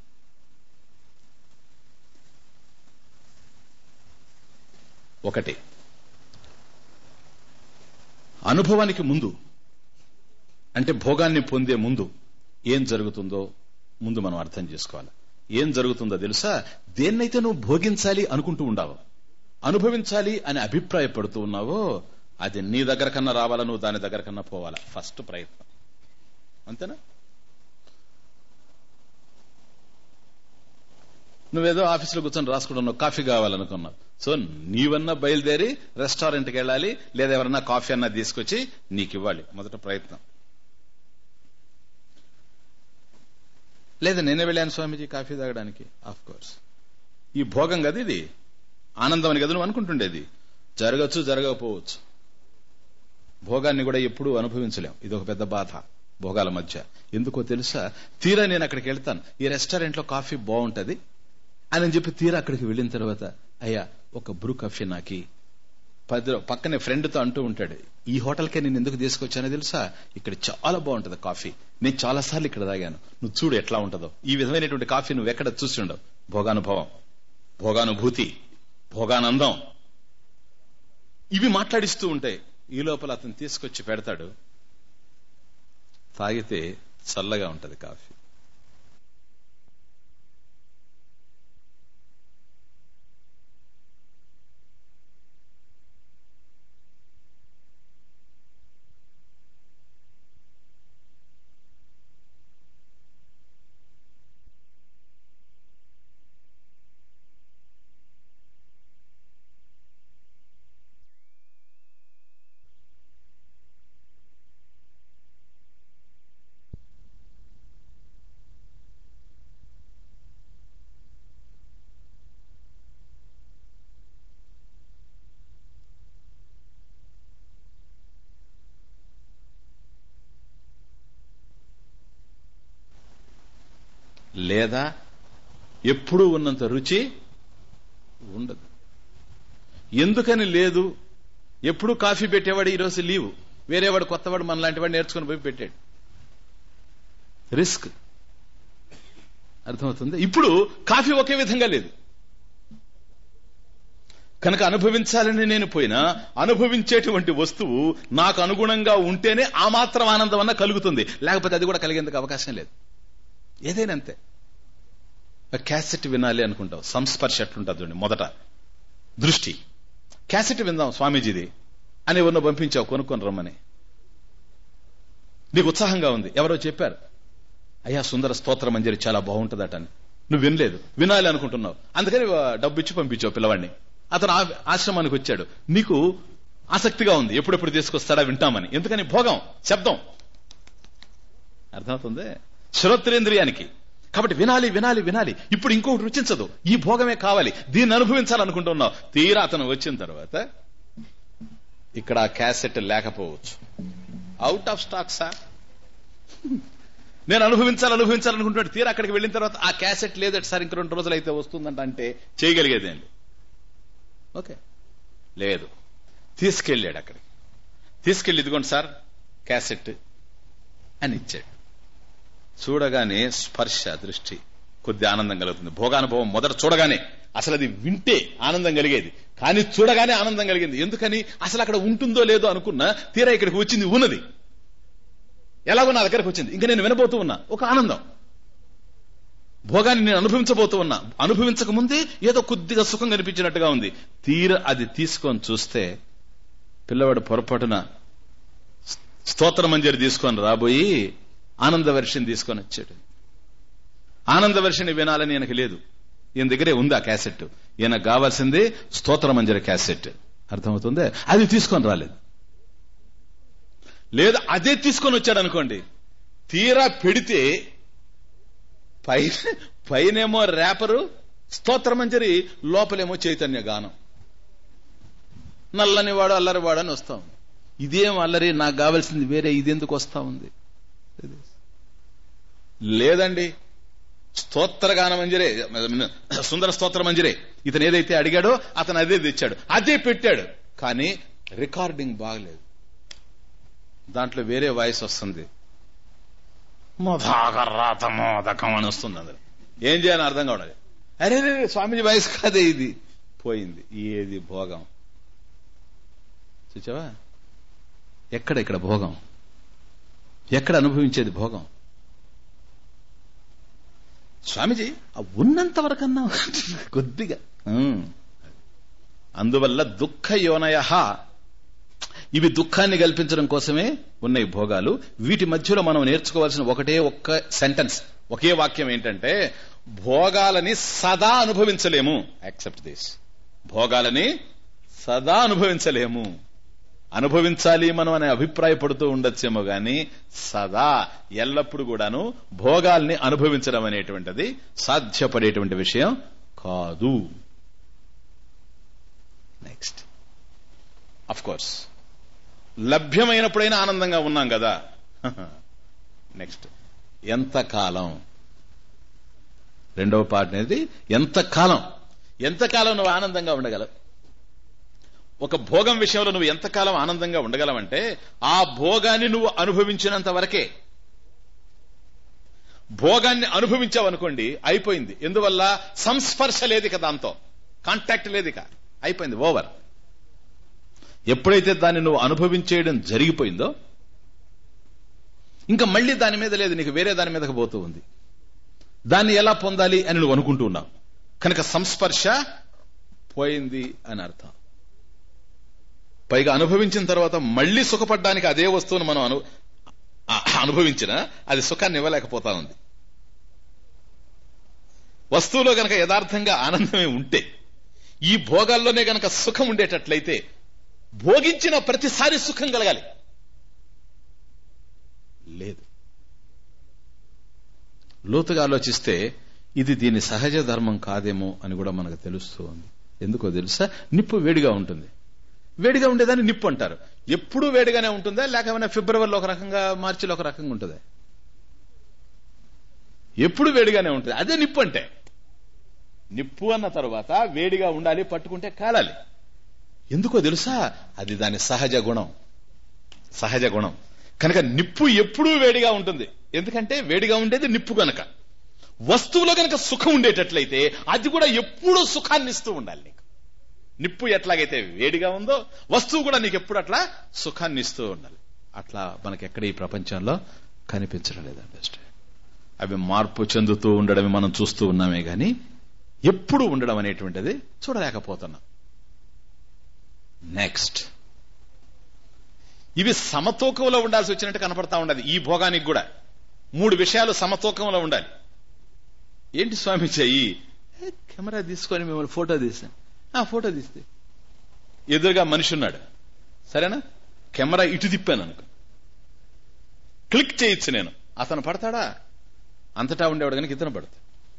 ఒకటి అనుభవానికి ముందు అంటే భోగాన్ని పొందే ముందు ఏం జరుగుతుందో ముందు మనం అర్థం చేసుకోవాలి ఏం జరుగుతుందో తెలుసా దేన్నైతే నువ్వు భోగించాలి అనుకుంటూ ఉండావు అనుభవించాలి అని అభిప్రాయపడుతూ ఉన్నావో అది నీ దగ్గర కన్నా రావాలా నువ్వు దాని దగ్గర కన్నా పోవాలా ఫస్ట్ ప్రయత్నం అంతేనా నువ్వేదో ఆఫీసులో కూర్చొని రాసుకుంటున్నావు కాఫీ కావాలనుకున్నావు సో నీవన్నా బయలుదేరి రెస్టారెంట్కి వెళ్ళాలి లేదా ఎవరన్నా కాఫీ అన్నా తీసుకొచ్చి నీకు ఇవ్వాలి మొదట ప్రయత్నం లేదా నేనే వెళ్ళాను స్వామీజీ కాఫీ తాగడానికి ఆఫ్ కోర్స్ ఈ భోగం కదా ఇది ఆనందం అని కదా నువ్వు అనుకుంటుండేది జరగచ్చు జరగకపోవచ్చు భోగాన్ని కూడా ఎప్పుడూ అనుభవించలేం ఇది ఒక పెద్ద బాధ భోగాల మధ్య ఎందుకో తెలుసా తీరా నేను అక్కడికి వెళ్తాను ఈ రెస్టారెంట్ లో కాఫీ బాగుంటది అని చెప్పి తీరా అక్కడికి వెళ్ళిన తర్వాత అయ్యా ఒక బ్రూ కాఫీ నాకి పది పక్కనే ఫ్రెండ్ తో అంటూ ఉంటాడు ఈ హోటల్కే నేను ఎందుకు తీసుకొచ్చానో తెలుసా ఇక్కడ చాలా బాగుంటది కాఫీ నేను చాలా సార్లు ఇక్కడ తాగాను నువ్వు చూడు ఎట్లా ఉంటుందో ఈ విధమైనటువంటి కాఫీ నువ్వు ఎక్కడ చూసి ఉండవు భోగానుభవం భోగానుభూతి భోగానందం ఇవి మాట్లాడిస్తూ ఉంటాయి ఈ లోపల అతను తీసుకొచ్చి పెడతాడు తాగితే చల్లగా ఉంటది కాఫీ లేదా ఎప్పుడూ ఉన్నంత రుచి ఉండదు ఎందుకని లేదు ఎప్పుడు కాఫీ పెట్టేవాడు ఈరోజు లీవ్ వేరేవాడు కొత్తవాడు మన లాంటి వాడు నేర్చుకుని పోయి పెట్టాడు రిస్క్ అర్థమవుతుంది ఇప్పుడు కాఫీ ఒకే విధంగా లేదు కనుక అనుభవించాలని నేను పోయినా అనుభవించేటువంటి వస్తువు నాకు అనుగుణంగా ఉంటేనే ఆ మాత్రం ఆనందం అన్న కలుగుతుంది లేకపోతే అది కూడా కలిగేందుకు అవకాశం లేదు ఏదైనా అంతే క్యాసెట్ వినాలి అనుకుంటావు సంస్పర్శ ఎట్లుంటుంది చూడండి మొదట దృష్టి క్యాసెట్ విందాం స్వామీజీది అని ఎవరినో పంపించావు కొనుక్కొని రమ్మని నీకు ఉత్సాహంగా ఉంది ఎవరో చెప్పారు అయ్యా సుందర స్తోత్ర మంజరి చాలా బాగుంటుందట అని నువ్వు వినలేదు వినాలి అనుకుంటున్నావు అందుకని డబ్బు ఇచ్చి పంపించావు పిల్లవాడిని అతను ఆశ్రమానికి వచ్చాడు నీకు ఆసక్తిగా ఉంది ఎప్పుడెప్పుడు తీసుకొస్తాడా వింటామని ఎందుకని భోగం శబ్దం అర్థమవుతుంది శ్రోత్రేంద్రియానికి కాబట్టి వినాలి వినాలి వినాలి ఇప్పుడు ఇంకొకటి రుచించదు ఈ భోగమే కావాలి దీన్ని అనుభవించాలనుకుంటున్నావు తీరా అతను వచ్చిన తర్వాత ఇక్కడ ఆ క్యాసెట్ లేకపోవచ్చు అవుట్ ఆఫ్ స్టాక్ సార్ నేను అనుభవించాలి అనుభవించాలనుకుంటున్నాడు తీరా అక్కడికి వెళ్ళిన తర్వాత ఆ క్యాసెట్ లేదట సార్ ఇంక రెండు రోజులు అయితే వస్తుందంట అంటే చేయగలిగేదేండి ఓకే లేదు తీసుకెళ్ళాడు అక్కడికి తీసుకెళ్ళి ఇదిగోండి సార్ క్యాసెట్ అని ఇచ్చాడు చూడగానే స్పర్శ దృష్టి కొద్ది ఆనందం కలుగుతుంది భోగానుభవం మొదట చూడగానే అసలు అది వింటే ఆనందం కలిగేది కానీ చూడగానే ఆనందం కలిగింది ఎందుకని అసలు అక్కడ ఉంటుందో లేదో అనుకున్నా తీరా ఇక్కడికి వచ్చింది ఉన్నది ఎలాగో నా దగ్గరకు వచ్చింది ఇంకా నేను వినబోతూ ఉన్నా ఒక ఆనందం భోగాన్ని నేను అనుభవించబోతూ ఉన్నా అనుభవించక ముందే ఏదో కొద్దిగా సుఖం కనిపించినట్టుగా ఉంది తీర అది తీసుకొని చూస్తే పిల్లవాడు పొరపాటున స్తోత్ర మంజరి తీసుకొని రాబోయి ఆనంద వర్షిని తీసుకొని వచ్చాడు ఆనంద వర్షిని వినాలని ఈయనకి లేదు ఈయన దగ్గరే ఉంది ఆ క్యాసెట్ ఈయనకు కావాల్సింది స్తోత్ర మంజరి క్యాసెట్ అర్థమవుతుంది అది తీసుకొని రాలేదు లేదా అదే తీసుకొని వచ్చాడు అనుకోండి తీరా పెడితే పైన పైనేమో రేపరు స్తోత్ర మంజరి లోపలేమో చైతన్య గానం నల్లని వాడు అల్లరి వాడు అని వస్తా ఉంది ఇదేం అల్లరి నాకు కావాల్సింది వేరే ఇదెందుకు వస్తా ఉంది లేదండి స్తోత్రగాన మంజరే సుందర స్తోత్ర మంజరే ఇతను ఏదైతే అడిగాడో అతను అదే తెచ్చాడు అదే పెట్టాడు కానీ రికార్డింగ్ బాగలేదు దాంట్లో వేరే వాయిస్ వస్తుంది మోదకం అని వస్తుంది అందులో ఏం చేయాలని అర్థం కావడం అరే స్వామిజీ వాయిస్ కాదే ఇది పోయింది ఏది భోగం చూచావా ఎక్కడ ఇక్కడ భోగం ఎక్కడ అనుభవించేది భోగం స్వామిజీ ఆ ఉన్నంత వరకన్నా కొద్దిగా ఉమ్. అందువల్ల దుఃఖ యోనయ ఇవి దుఃఖాన్ని కల్పించడం కోసమే ఉన్నాయి భోగాలు వీటి మధ్యలో మనం నేర్చుకోవాల్సిన ఒకటే ఒక్క సెంటెన్స్ ఒకే వాక్యం ఏంటంటే భోగాలని సదా అనుభవించలేము యాక్సెప్ట్ దిస్ భోగాలని సదా అనుభవించలేము అనుభవించాలి మనం అనే అభిప్రాయపడుతూ ఉండొచ్చేమో గాని సదా ఎల్లప్పుడూ కూడాను భోగాల్ని అనుభవించడం అనేటువంటిది సాధ్యపడేటువంటి విషయం కాదు నెక్స్ట్ అఫ్ కోర్స్ లభ్యమైనప్పుడైనా ఆనందంగా ఉన్నాం కదా నెక్స్ట్ ఎంతకాలం రెండవ పార్ట్ అనేది ఎంతకాలం ఎంతకాలం నువ్వు ఆనందంగా ఉండగలవు ఒక భోగం విషయంలో నువ్వు ఎంతకాలం ఆనందంగా ఉండగలవంటే ఆ భోగాన్ని నువ్వు అనుభవించినంత వరకే భోగాన్ని అనుభవించావనుకోండి అయిపోయింది ఎందువల్ల సంస్పర్శ లేదు ఇక దాంతో కాంటాక్ట్ లేదు ఇక అయిపోయింది ఓవర్ ఎప్పుడైతే దాన్ని నువ్వు అనుభవించేయడం జరిగిపోయిందో ఇంకా మళ్ళీ దాని మీద లేదు నీకు వేరే దాని మీదకి పోతూ ఉంది దాన్ని ఎలా పొందాలి అని నువ్వు అనుకుంటూ ఉన్నావు కనుక సంస్పర్శ పోయింది అని అర్థం పైగా అనుభవించిన తర్వాత మళ్ళీ సుఖపడ్డానికి అదే వస్తువును మనం అను ఆ- అనుభవించినా అది సుఖాన్ని ఇవ్వలేకపోతా ఉంది వస్తువులో గనక యథార్థంగా ఆనందమే ఉంటే ఈ భోగాల్లోనే గనక సుఖం ఉండేటట్లయితే భోగించిన ప్రతిసారి సుఖం కలగాలి లేదు లోతుగా ఆలోచిస్తే ఇది దీని సహజ ధర్మం కాదేమో అని కూడా మనకు తెలుస్తూ ఉంది ఎందుకో తెలుసా నిప్పు వేడిగా ఉంటుంది వేడిగా ఉండేదాన్ని నిప్పు అంటారు ఎప్పుడూ వేడిగానే ఉంటుందా లేకపోతే ఫిబ్రవరిలో ఒక రకంగా మార్చిలో ఒక రకంగా ఉంటుందా ఎప్పుడు వేడిగానే ఉంటుంది అదే నిప్పు అంటే నిప్పు అన్న తర్వాత వేడిగా ఉండాలి పట్టుకుంటే కాలాలి ఎందుకో తెలుసా అది దాని సహజ గుణం సహజ గుణం కనుక నిప్పు ఎప్పుడూ వేడిగా ఉంటుంది ఎందుకంటే వేడిగా ఉండేది నిప్పు గనక వస్తువులో గనక సుఖం ఉండేటట్లయితే అది కూడా ఎప్పుడూ సుఖాన్ని ఇస్తూ ఉండాలి నీకు నిప్పు ఎట్లాగైతే వేడిగా ఉందో వస్తువు కూడా నీకు ఎప్పుడు అట్లా సుఖాన్ని ఇస్తూ ఉండాలి అట్లా మనకి ఎక్కడ ఈ ప్రపంచంలో కనిపించడం లేదండి అవి మార్పు చెందుతూ ఉండడమే మనం చూస్తూ ఉన్నామే గాని ఎప్పుడు ఉండడం అనేటువంటిది చూడలేకపోతున్నాం నెక్స్ట్ ఇవి సమతూకంలో ఉండాల్సి వచ్చినట్టు కనపడతా ఉండదు ఈ భోగానికి కూడా మూడు విషయాలు సమతూకంలో ఉండాలి ఏంటి స్వామి చెయ్యి ఏ, కెమెరా తీసుకొని మిమ్మల్ని ఫోటో తీసాను ఆ ఫోటో తీస్తే ఎదురుగా మనిషి ఉన్నాడు సరేనా కెమెరా ఇటు తిప్పాను అనుకో క్లిక్ చేయొచ్చు నేను అతను పడతాడా అంతటా ఉండేవాడు కనుక ఇతను పడతాడు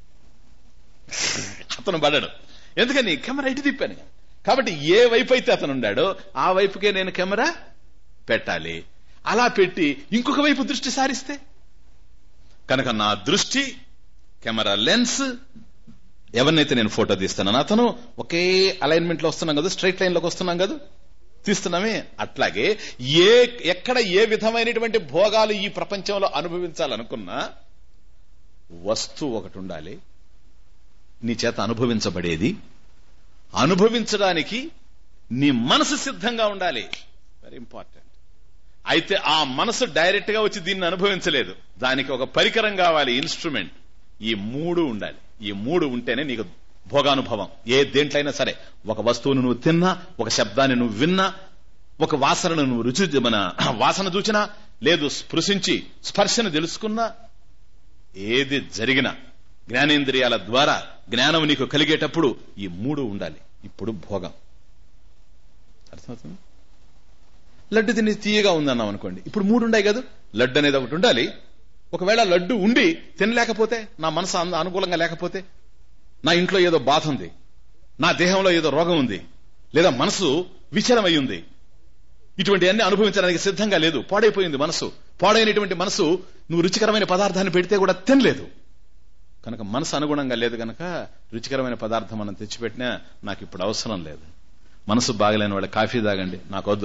అతను పడడు ఎందుకని కెమెరా ఇటు తిప్పాను కదా. కాబట్టి ఏ వైపు అయితే అతను ఉండాడో ఆ వైపుకే నేను కెమెరా పెట్టాలి అలా పెట్టి ఇంకొక వైపు దృష్టి సారిస్తే కనుక నా దృష్టి కెమెరా లెన్స్ ఎవరినైతే నేను ఫోటో తీస్తున్నాను అతను ఒకే అలైన్మెంట్ లో వస్తున్నాం కదా స్ట్రైట్ లైన్ లోకి వస్తున్నాం కదా తీస్తున్నామే అట్లాగే ఏ ఎక్కడ ఏ విధమైనటువంటి భోగాలు ఈ ప్రపంచంలో అనుభవించాలనుకున్నా వస్తువు ఒకటి ఉండాలి నీ చేత అనుభవించబడేది అనుభవించడానికి నీ మనసు సిద్ధంగా ఉండాలి వెరీ ఇంపార్టెంట్ అయితే ఆ మనసు డైరెక్ట్ గా వచ్చి దీన్ని అనుభవించలేదు దానికి ఒక పరికరం కావాలి ఇన్స్ట్రుమెంట్ ఈ మూడు ఉండాలి ఈ మూడు ఉంటేనే నీకు భోగానుభవం ఏ దేంట్లైనా సరే ఒక వస్తువును నువ్వు తిన్నా ఒక శబ్దాన్ని నువ్వు విన్నా ఒక వాసనను నువ్వు రుచి మన వాసన చూచినా లేదు స్పృశించి స్పర్శను తెలుసుకున్నా ఏది జరిగినా జ్ఞానేంద్రియాల ద్వారా జ్ఞానం నీకు కలిగేటప్పుడు ఈ మూడు ఉండాలి ఇప్పుడు భోగం అర్థమవుతుంది లడ్డు తిని తీయగా ఉందన్నాం అనుకోండి ఇప్పుడు మూడు ఉన్నాయి కదా లడ్డు అనేది ఒకటి ఉండాలి ఒకవేళ లడ్డు ఉండి తినలేకపోతే నా మనసు అను- అనుకూలంగా లేకపోతే నా ఇంట్లో ఏదో బాధ ఉంది నా దేహంలో ఏదో రోగం ఉంది లేదా మనసు విచలమై ఉంది ఇటువంటి అన్ని అనుభవించడానికి సిద్ధంగా లేదు పాడైపోయింది మనసు పాడైనటువంటి మనసు నువ్వు రుచికరమైన పదార్థాన్ని పెడితే కూడా తినలేదు కనుక మనసు అనుగుణంగా లేదు కనుక రుచికరమైన పదార్థం మనం తెచ్చిపెట్టినా నాకు ఇప్పుడు అవసరం లేదు మనసు బాగలేని వాళ్ళ కాఫీ తాగండి నాకు వద్దు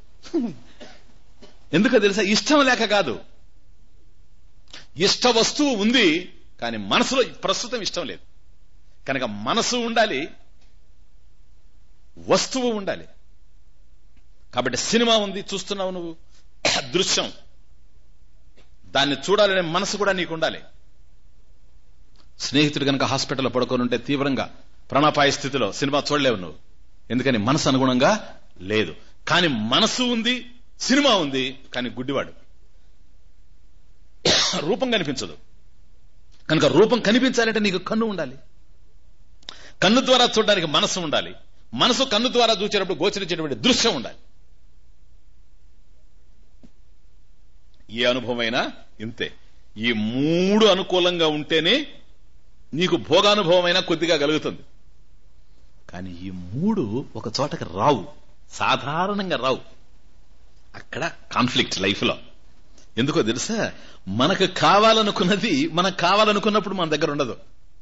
ఎందుకో తెలుసా ఇష్టం లేక కాదు ఇష్ట వస్తువు ఉంది కానీ మనసులో ప్రస్తుతం ఇష్టం లేదు కనుక మనసు ఉండాలి వస్తువు ఉండాలి కాబట్టి సినిమా ఉంది చూస్తున్నావు నువ్వు దృశ్యం దాన్ని చూడాలనే మనసు కూడా నీకు ఉండాలి స్నేహితుడు కనుక హాస్పిటల్లో పడుకొని ఉంటే తీవ్రంగా ప్రాణాపాయ స్థితిలో సినిమా చూడలేవు నువ్వు ఎందుకని మనసు అనుగుణంగా లేదు కానీ మనసు ఉంది సినిమా ఉంది కానీ గుడ్డివాడు రూపం కనిపించదు కనుక రూపం కనిపించాలంటే నీకు కన్ను ఉండాలి కన్ను ద్వారా చూడడానికి మనసు ఉండాలి మనసు కన్ను ద్వారా చూసేటప్పుడు గోచరించేటువంటి దృశ్యం ఉండాలి ఏ అనుభవమైనా ఇంతే ఈ మూడు అనుకూలంగా ఉంటేనే నీకు భోగానుభవమైనా కొద్దిగా కలుగుతుంది కానీ ఈ మూడు ఒక చోటకి రావు సాధారణంగా రావు అక్కడ కాన్ఫ్లిక్ట్ లైఫ్ లో ఎందుకో తెలుసా మనకు కావాలనుకున్నది మనకు కావాలనుకున్నప్పుడు మన దగ్గర ఉండదు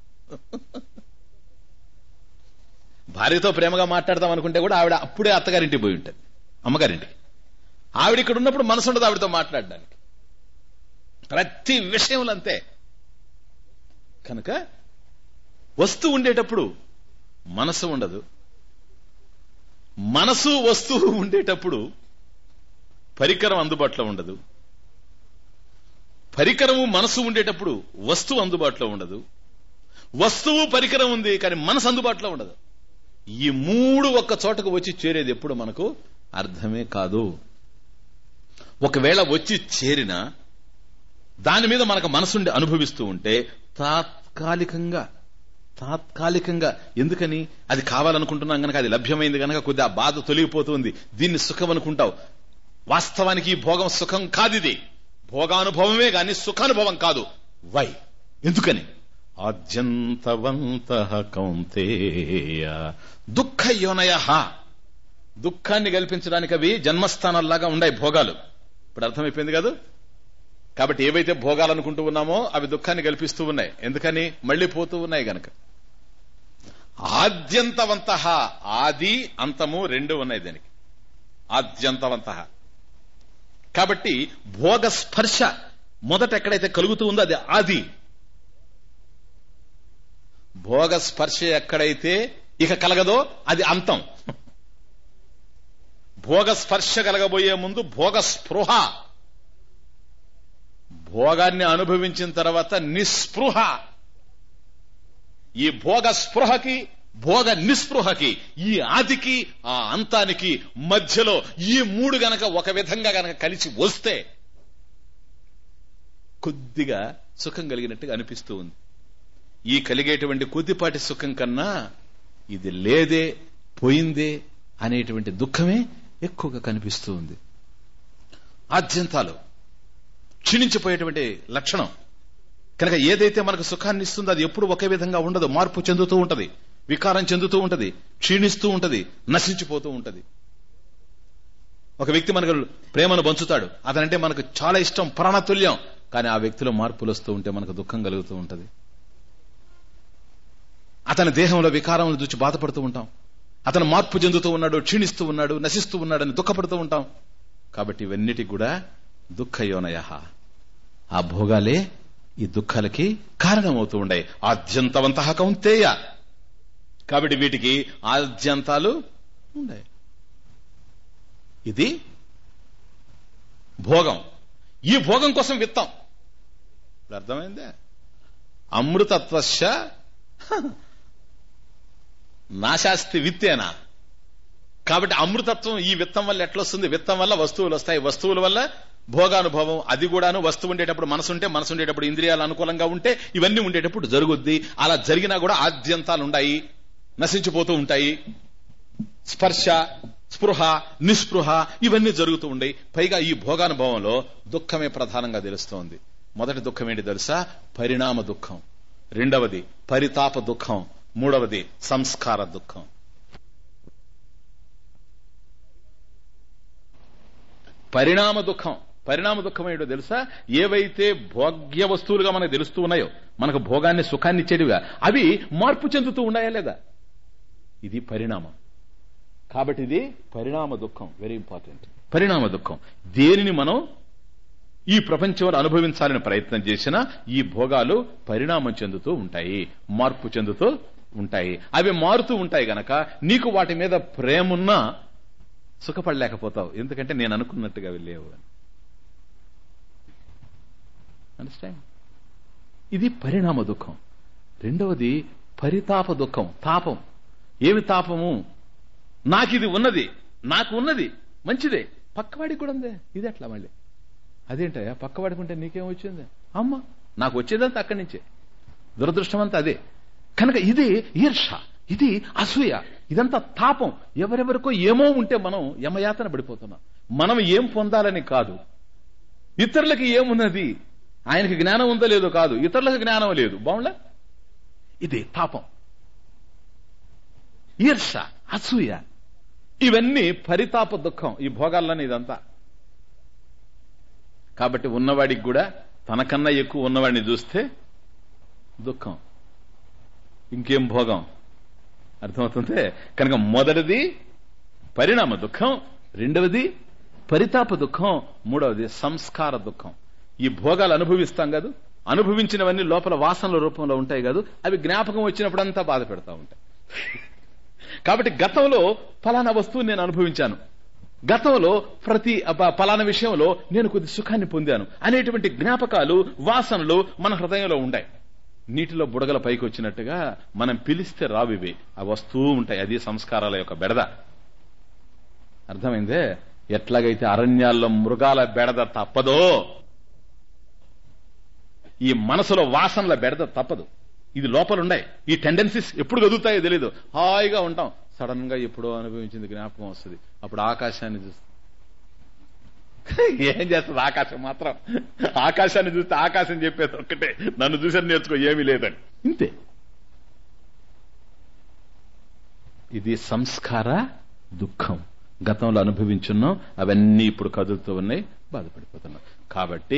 భార్యతో ప్రేమగా మాట్లాడదాం అనుకుంటే కూడా ఆవిడ అప్పుడే అత్తగారింటికి పోయి ఉంటుంది అమ్మగారింటికి ఆవిడ ఇక్కడ ఉన్నప్పుడు మనసు ఉండదు ఆవిడతో మాట్లాడడానికి ప్రతి విషయంలో అంతే కనుక వస్తువు ఉండేటప్పుడు మనసు ఉండదు మనసు వస్తువు ఉండేటప్పుడు పరికరం అందుబాటులో ఉండదు పరికరము మనసు ఉండేటప్పుడు వస్తువు అందుబాటులో ఉండదు వస్తువు పరికరం ఉంది కానీ మనసు అందుబాటులో ఉండదు ఈ మూడు ఒక్క చోటకు వచ్చి చేరేది ఎప్పుడు మనకు అర్థమే కాదు ఒకవేళ వచ్చి చేరిన దాని మీద మనకు మనసుండి అనుభవిస్తూ ఉంటే తాత్కాలికంగా తాత్కాలికంగా ఎందుకని అది కావాలనుకుంటున్నాం గనక అది లభ్యమైంది గనక కొద్ది ఆ బాధ తొలగిపోతుంది దీన్ని సుఖం అనుకుంటావు వాస్తవానికి ఈ భోగం సుఖం కాదిది భోగానుభవమే గాని సుఖానుభవం కాదు వై ఎందుకని ఆద్యంతవంత కౌంతేయ దుఃఖ యోనయ దుఃఖాన్ని కల్పించడానికి అవి జన్మస్థానాల్లాగా ఉన్నాయి భోగాలు ఇప్పుడు అర్థమైపోయింది కాదు కాబట్టి ఏవైతే భోగాలనుకుంటూ ఉన్నామో అవి దుఃఖాన్ని కల్పిస్తూ ఉన్నాయి ఎందుకని మళ్ళీ పోతూ ఉన్నాయి గనక ఆద్యంతవంత ఆది అంతము రెండు ఉన్నాయి దానికి ఆద్యంతవంత కాబట్టి భోగ స్పర్శ మొదట ఎక్కడైతే కలుగుతూ ఉందో అది ఆది భోగ స్పర్శ ఎక్కడైతే ఇక కలగదో అది అంతం భోగ స్పర్శ కలగబోయే ముందు భోగ స్పృహ భోగాన్ని అనుభవించిన తర్వాత నిస్పృహ ఈ భోగ స్పృహకి భోగ నిస్పృహకి ఈ ఆదికి ఆ అంతానికి మధ్యలో ఈ మూడు గనక ఒక విధంగా గనక కలిసి వస్తే కొద్దిగా సుఖం కలిగినట్టుగా అనిపిస్తూ ఉంది ఈ కలిగేటువంటి కొద్దిపాటి సుఖం కన్నా ఇది లేదే పోయిందే అనేటువంటి దుఃఖమే ఎక్కువగా కనిపిస్తూ ఉంది ఆద్యంతాలు క్షీణించిపోయేటువంటి లక్షణం కనుక ఏదైతే మనకు సుఖాన్ని ఇస్తుందో అది ఎప్పుడు ఒకే విధంగా ఉండదు మార్పు చెందుతూ ఉంటది వికారం చెందుతూ ఉంటది క్షీణిస్తూ ఉంటది నశించిపోతూ ఉంటది ఒక వ్యక్తి మనకు ప్రేమను పంచుతాడు అతనంటే మనకు చాలా ఇష్టం ప్రాణతుల్యం కానీ ఆ వ్యక్తిలో మార్పులు వస్తూ ఉంటే మనకు దుఃఖం కలుగుతూ ఉంటది అతని దేహంలో వికారం చూచి బాధపడుతూ ఉంటాం అతను మార్పు చెందుతూ ఉన్నాడు క్షీణిస్తూ ఉన్నాడు నశిస్తూ ఉన్నాడని దుఃఖపడుతూ ఉంటాం కాబట్టి ఇవన్నిటికి కూడా దుఃఖయోనయ ఆ భోగాలే ఈ దుఃఖాలకి కారణమవుతూ ఉండాయి ఆద్యంతవంత కౌంతేయ కాబట్టి వీటికి ఆద్యంతాలు ఉన్నాయి ఇది భోగం ఈ భోగం కోసం విత్తం ఇప్పుడు అర్థమైందే అమృతత్వశ నాశాస్తి విత్తేనా కాబట్టి అమృతత్వం ఈ విత్తం వల్ల ఎట్లొస్తుంది విత్తం వల్ల వస్తువులు వస్తాయి వస్తువుల వల్ల భోగానుభవం అది కూడాను వస్తువు ఉండేటప్పుడు మనసు ఉంటే మనసు ఉండేటప్పుడు ఇంద్రియాలు అనుకూలంగా ఉంటే ఇవన్నీ ఉండేటప్పుడు జరుగుద్ది అలా జరిగినా కూడా ఆద్యంతాలు ఉన్నాయి నశించిపోతూ ఉంటాయి స్పర్శ స్పృహ నిస్పృహ ఇవన్నీ జరుగుతూ ఉండయి పైగా ఈ భోగానుభవంలో దుఃఖమే ప్రధానంగా తెలుస్తోంది మొదటి దుఃఖం ఏంటి తెలుసా పరిణామ దుఃఖం రెండవది పరితాప దుఃఖం మూడవది సంస్కార దుఃఖం పరిణామ దుఃఖం పరిణామ దుఃఖం ఏంటో తెలుసా ఏవైతే భోగ్య వస్తువులుగా మనకు తెలుస్తూ ఉన్నాయో మనకు భోగాన్ని సుఖాన్ని ఇచ్చేటివిగా అవి మార్పు చెందుతూ ఉన్నాయా లేదా ఇది పరిణామం కాబట్టి ఇది పరిణామ దుఃఖం వెరీ ఇంపార్టెంట్ పరిణామ దుఃఖం దేనిని మనం ఈ ప్రపంచంలో అనుభవించాలని ప్రయత్నం చేసినా ఈ భోగాలు పరిణామం చెందుతూ ఉంటాయి మార్పు చెందుతూ ఉంటాయి అవి మారుతూ ఉంటాయి గనక నీకు వాటి మీద ప్రేమున్నా సుఖపడలేకపోతావు ఎందుకంటే నేను అనుకున్నట్టుగా వెళ్ళేవు అని అండర్స్టాండ్ ఇది పరిణామ దుఃఖం రెండవది పరితాప దుఃఖం తాపం ఏమి తాపము నాకు ఇది ఉన్నది నాకు ఉన్నది మంచిదే పక్కవాడికి కూడా ఉందే ఇది ఎట్లా మళ్ళీ అదేంటయ్యా పక్కవాడుకుంటే నీకేం వచ్చింది అమ్మ నాకు వచ్చేదంతా అక్కడి నుంచే దురదృష్టం అంతా అదే కనుక ఇది ఈర్ష ఇది అసూయ ఇదంతా తాపం ఎవరెవరికో ఏమో ఉంటే మనం యమయాతన పడిపోతున్నాం మనం ఏం పొందాలని కాదు ఇతరులకి ఏమున్నది ఆయనకి జ్ఞానం ఉందో లేదో కాదు ఇతరులకు జ్ఞానం లేదు బాగుండా ఇది తాపం ఈర్ష అసూయ ఇవన్నీ పరితాప దుఃఖం ఈ భోగాల్లోనే ఇదంతా కాబట్టి ఉన్నవాడికి కూడా తనకన్నా ఎక్కువ ఉన్నవాడిని చూస్తే దుఃఖం ఇంకేం భోగం అర్థమవుతుంది కనుక మొదటిది పరిణామ దుఃఖం రెండవది పరితాప దుఃఖం మూడవది సంస్కార దుఃఖం ఈ భోగాలు అనుభవిస్తాం కాదు అనుభవించినవన్నీ లోపల వాసనల రూపంలో ఉంటాయి కాదు అవి జ్ఞాపకం వచ్చినప్పుడంతా బాధ పెడతా ఉంటాయి కాబట్టి గతంలో ఫలానా వస్తువు నేను అనుభవించాను గతంలో ప్రతి అబ్బా, ఫలానా విషయంలో నేను కొద్ది సుఖాన్ని పొందాను అనేటువంటి జ్ఞాపకాలు వాసనలు మన హృదయంలో ఉంటాయి నీటిలో బుడగల పైకి వచ్చినట్టుగా మనం పిలిస్తే రావివి అవి వస్తూ ఉంటాయి అది సంస్కారాల యొక్క బెడద అర్థమైందే ఎట్లాగైతే అరణ్యాల్లో మృగాల బెడద తప్పదో ఈ మనసులో వాసనల బెడద తప్పదు ఇది లోపల ఉన్నాయి ఈ టెండెన్సీస్ ఎప్పుడు కదుగుతాయో తెలియదు హాయిగా ఉంటాం సడన్ గా ఎప్పుడో అనుభవించింది జ్ఞాపకం వస్తుంది అప్పుడు ఆకాశాన్ని చూస్తుంది ఏం చేస్తుంది ఆకాశం మాత్రం ఆకాశాన్ని చూస్తే ఆకాశం చెప్పేది ఒక్కటే నన్ను చూసాను నేర్చుకో ఏమీ లేదని ఇంతే ఇది సంస్కార దుఃఖం గతంలో అనుభవించున్నాం అవన్నీ ఇప్పుడు కదులుతూ ఉన్నాయి బాధపడిపోతున్నాం కాబట్టి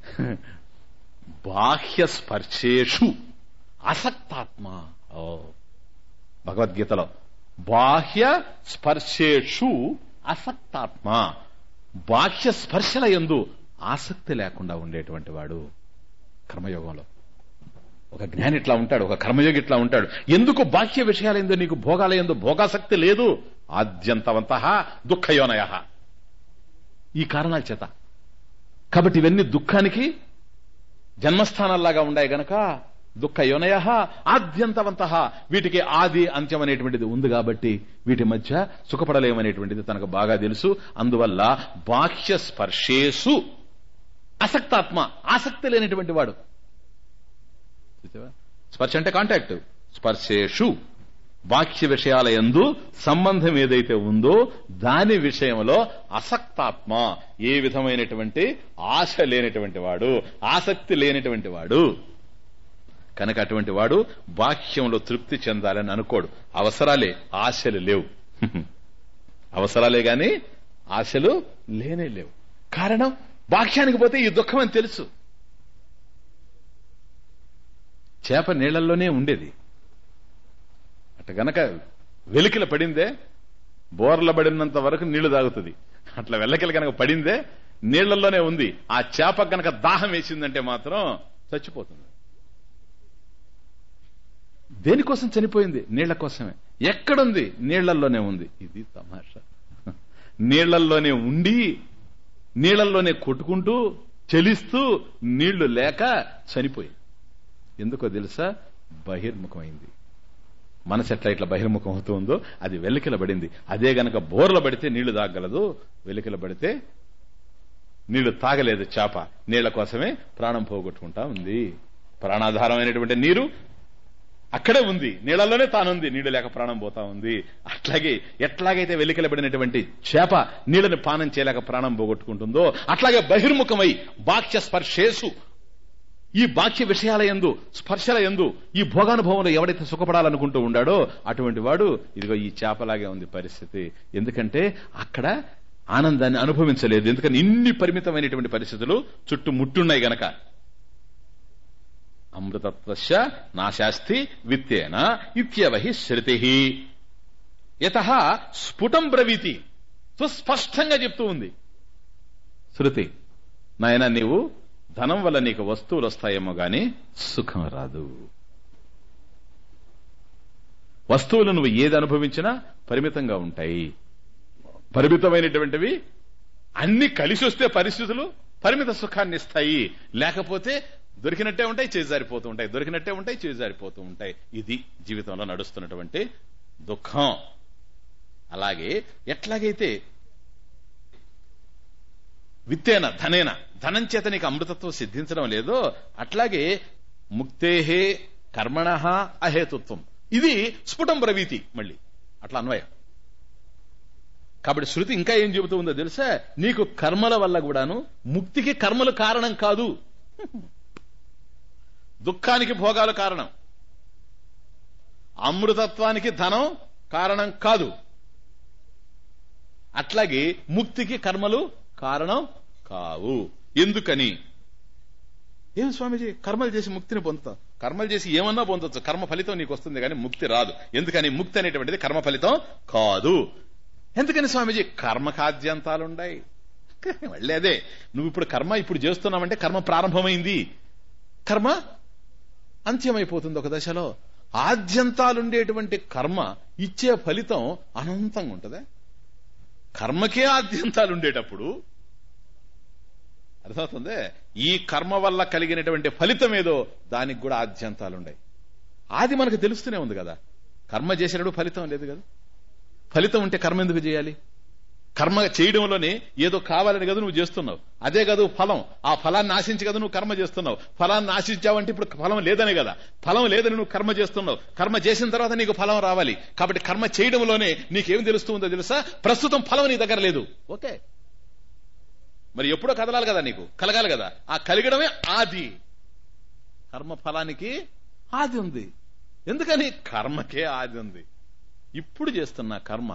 బాహ్య స్పర్శేషు అసక్తాత్మ ఓ భగవద్గీతలో బాహ్య స్పర్శేషు అసక్తాత్మ బాహ్య స్పర్శల ఎందు ఆసక్తి లేకుండా ఉండేటువంటి వాడు కర్మయోగంలో ఒక జ్ఞాని ఇట్లా ఉంటాడు ఒక కర్మయోగి ఇట్లా ఉంటాడు ఎందుకు బాహ్య విషయాల ఎందు నీకు భోగాల ఎందు భోగాసక్తి లేదు ఆద్యంతవంత దుఃఖయోనయ ఈ కారణాల చేత కాబట్టి ఇవన్నీ దుఃఖానికి జన్మస్థానాల్లాగా ఉన్నాయి గనక దుఃఖ యోనయ ఆద్యంతవంత వీటికి ఆది అంత్యం అనేటువంటిది ఉంది కాబట్టి వీటి మధ్య సుఖపడలేమనేటువంటిది తనకు బాగా తెలుసు అందువల్ల బాహ్య స్పర్శేసు అసక్తాత్మ ఆసక్తి లేనటువంటి వాడు చూసావా? స్పర్శ అంటే కాంటాక్ట్ స్పర్శేషు బాహ్య విషయాల యందు సంబంధం ఏదైతే ఉందో దాని విషయంలో అసక్తాత్మ ఏ విధమైనటువంటి ఆశ లేనటువంటి వాడు ఆసక్తి లేనటువంటి వాడు కనుక అటువంటి వాడు బాహ్యంలో తృప్తి చెందాలని అనుకోడు అవసరాలే ఆశలు లేవు అవసరాలే గాని ఆశలు లేనే లేవు కారణం బాహ్యానికి పోతే ఈ దుఃఖం అని తెలుసు చేప నీళ్లలోనే ఉండేది అట గనక వెలికిల పడిందే బోర్ల పడినంత వరకు నీళ్లు తాగుతుంది అట్లా వెల్లకిల కనుక పడిందే నీళ్లలోనే ఉంది ఆ చేప కనుక దాహం వేసిందంటే మాత్రం చచ్చిపోతుంది దేనికోసం చనిపోయింది నీళ్ల కోసమే ఎక్కడుంది నీళ్లల్లోనే ఉంది ఇది తమాషా నీళ్లల్లోనే ఉండి నీళ్లల్లోనే కొట్టుకుంటూ చెలిస్తూ నీళ్లు లేక చనిపోయింది ఎందుకో తెలుసా బహిర్ముఖమైంది మనసు ఎట్లా ఇట్లా బహిర్ముఖం అవుతూ ఉందో అది వెలికిల పడింది అదే గనక బోర్ల పడితే నీళ్లు తాగలదు వెలికిల పడితే నీళ్లు తాగలేదు చేప నీళ్ల కోసమే ప్రాణం పోగొట్టుకుంటా ఉంది ప్రాణాధారమైనటువంటి నీరు అక్కడే ఉంది నీళ్లలోనే తానుంది నీళ్లు లేక ప్రాణం పోతా ఉంది అట్లాగే ఎట్లాగైతే వెలికిలబడినటువంటి చేప నీళ్ళని పానం చేయలేక ప్రాణం పోగొట్టుకుంటుందో అట్లాగే బహిర్ముఖమై బాహ్య స్పర్శేసు ఈ బాహ్య విషయాల ఎందు స్పర్శల ఎందు ఈ భోగానుభవంలో ఎవడైతే సుఖపడాలనుకుంటూ ఉండాడో అటువంటి వాడు ఇదిగో ఈ చేపలాగే ఉంది పరిస్థితి ఎందుకంటే అక్కడ ఆనందాన్ని అనుభవించలేదు ఎందుకని ఇన్ని పరిమితమైనటువంటి పరిస్థితులు చుట్టుముట్టున్నాయి గనక అమృతత్వశ నాశాస్తి విత్తేన ఇత్యవహి శృతి యత స్ఫుటం బ్రవీతి సుస్పష్టంగా చెప్తూ ఉంది శృతి నాయన నీవు ధనం వల్ల నీకు వస్తువులు వస్తాయేమో గాని సుఖం రాదు వస్తువులు నువ్వు ఏది అనుభవించినా పరిమితంగా ఉంటాయి పరిమితమైనటువంటివి అన్ని కలిసి వస్తే పరిస్థితులు పరిమిత సుఖాన్ని ఇస్తాయి లేకపోతే దొరికినట్టే ఉంటాయి చేజారిపోతూ ఉంటాయి దొరికినట్టే ఉంటాయి చేజారిపోతూ ఉంటాయి ఇది జీవితంలో నడుస్తున్నటువంటి దుఃఖం అలాగే ఎట్లాగైతే విత్తేన ధనేన ధనం చేత నీకు అమృతత్వం సిద్ధించడం లేదో అట్లాగే ముక్తేహే కర్మణ అహేతుత్వం ఇది స్ఫుటం బ్రవీతి మళ్ళీ అట్లా అన్వయం కాబట్టి శృతి ఇంకా ఏం చెబుతూ ఉందో తెలుసా నీకు కర్మల వల్ల కూడాను ముక్తికి కర్మలు కారణం కాదు దుఃఖానికి భోగాలు కారణం అమృతత్వానికి ధనం కారణం కాదు అట్లాగే ముక్తికి కర్మలు కారణం కావు ఎందుకని ఏం స్వామీజీ కర్మలు చేసి ముక్తిని పొందుతావు కర్మలు చేసి ఏమన్నా పొందొచ్చు కర్మ ఫలితం నీకు వస్తుంది కానీ ముక్తి రాదు ఎందుకని ముక్తి అనేటువంటిది కర్మ ఫలితం కాదు ఎందుకని స్వామీజీ కర్మకాద్యంతాలుండాయి మళ్ళీ అదే నువ్వు ఇప్పుడు కర్మ ఇప్పుడు చేస్తున్నావంటే కర్మ ప్రారంభమైంది కర్మ అంత్యమైపోతుంది ఒక దశలో ఆద్యంతాలుండేటువంటి కర్మ ఇచ్చే ఫలితం అనంతంగా ఉంటుందా కర్మకే ఆద్యంతాలు ఉండేటప్పుడు అర్థమవుతుంది ఈ కర్మ వల్ల కలిగినటువంటి ఫలితం ఏదో దానికి కూడా ఆద్యంతాలు ఉన్నాయి ఆది మనకు తెలుస్తూనే ఉంది కదా కర్మ చేసినప్పుడు ఫలితం లేదు కదా ఫలితం ఉంటే కర్మ ఎందుకు చేయాలి కర్మ చేయడంలోనే ఏదో కావాలని కదా నువ్వు చేస్తున్నావు అదే కదా ఫలం ఆ ఫలాన్ని ఆశించి కదా నువ్వు కర్మ చేస్తున్నావు ఫలాన్ని ఆశించావంటే ఇప్పుడు ఫలం లేదనే కదా ఫలం లేదని నువ్వు కర్మ చేస్తున్నావు కర్మ చేసిన తర్వాత నీకు ఫలం రావాలి కాబట్టి కర్మ చేయడంలోనే నీకేం తెలుస్తుందో తెలుసా ప్రస్తుతం ఫలం నీ దగ్గర లేదు ఓకే మరి ఎప్పుడో కదలాలి కదా నీకు కలగాలి కదా ఆ కలిగడమే ఆది కర్మ ఫలానికి ఆది ఉంది ఎందుకని కర్మకే ఆది ఉంది ఇప్పుడు చేస్తున్న కర్మ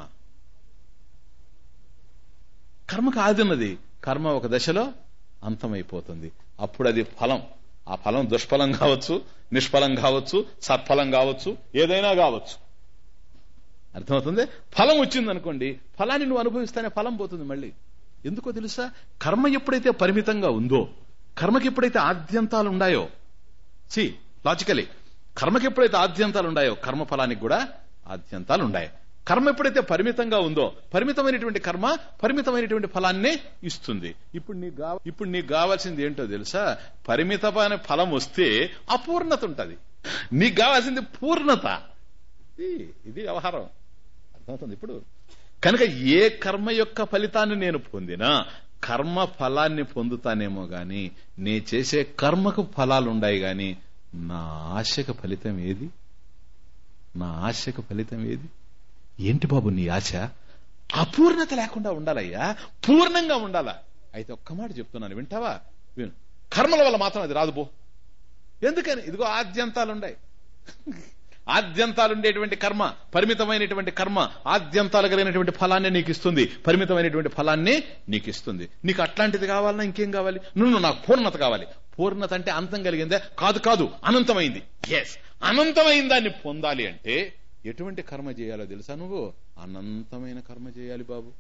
కర్మకు ఆది ఉన్నది కర్మ ఒక దశలో అంతమైపోతుంది అప్పుడు అది ఫలం ఆ ఫలం దుష్ఫలం కావచ్చు నిష్ఫలం కావచ్చు సత్ఫలం కావచ్చు ఏదైనా కావచ్చు అర్థమవుతుంది ఫలం వచ్చింది అనుకోండి ఫలాన్ని నువ్వు అనుభవిస్తానే ఫలం పోతుంది మళ్ళీ ఎందుకో తెలుసా కర్మ ఎప్పుడైతే పరిమితంగా ఉందో కర్మకి ఎప్పుడైతే ఆద్యంతాలు ఉన్నాయో సి లాజికలీ కర్మకి ఎప్పుడైతే ఆద్యంతాలు ఉన్నాయో కర్మ ఫలానికి కూడా ఆద్యంతాలు ఉన్నాయి కర్మ ఎప్పుడైతే పరిమితంగా ఉందో పరిమితమైనటువంటి కర్మ పరిమితమైనటువంటి ఫలాన్ని ఇస్తుంది ఇప్పుడు నీకు కావ- ఇప్పుడు నీకు కావాల్సింది ఏంటో తెలుసా పరిమితమైన ఫలం వస్తే అపూర్ణత ఉంటది నీకు కావాల్సింది పూర్ణత ఇది- ఇది వ్యవహారం అర్థమవుతుంది ఇప్పుడు కనుక ఏ కర్మ యొక్క ఫలితాన్ని నేను పొందినా కర్మ ఫలాన్ని పొందుతానేమో గాని నే చేసే కర్మకు ఫలాలు ఉన్నాయి గాని నా ఆశకు ఫలితం ఏది నా ఆశకు ఫలితం ఏది ఏంటి బాబు నీ ఆశ అపూర్ణత లేకుండా ఉండాలయ్యా పూర్ణంగా ఉండాలా అయితే ఒక్క మాట చెప్తున్నాను వింటావా విను కర్మల వల్ల మాత్రం అది రాదు పో ఎందుకని ఇదిగో ఆద్యంతాలుండాయి ఆద్యంతాలుండేటువంటి కర్మ పరిమితమైనటువంటి కర్మ ఆద్యంతాలు కలిగినటువంటి ఫలాన్ని నీకు ఇస్తుంది పరిమితమైనటువంటి ఫలాన్ని నీకు ఇస్తుంది నీకు అట్లాంటిది కావాలన్నా ఇంకేం కావాలి నువ్వు నాకు పూర్ణత కావాలి పూర్ణత అంటే అంతం కలిగిందే కాదు కాదు అనంతమైంది ఎస్ అనంతమైన దాన్ని పొందాలి అంటే ఎటువంటి కర్మ చేయాలో తెలుసా నువ్వు అనంతమైన కర్మ చేయాలి బాబు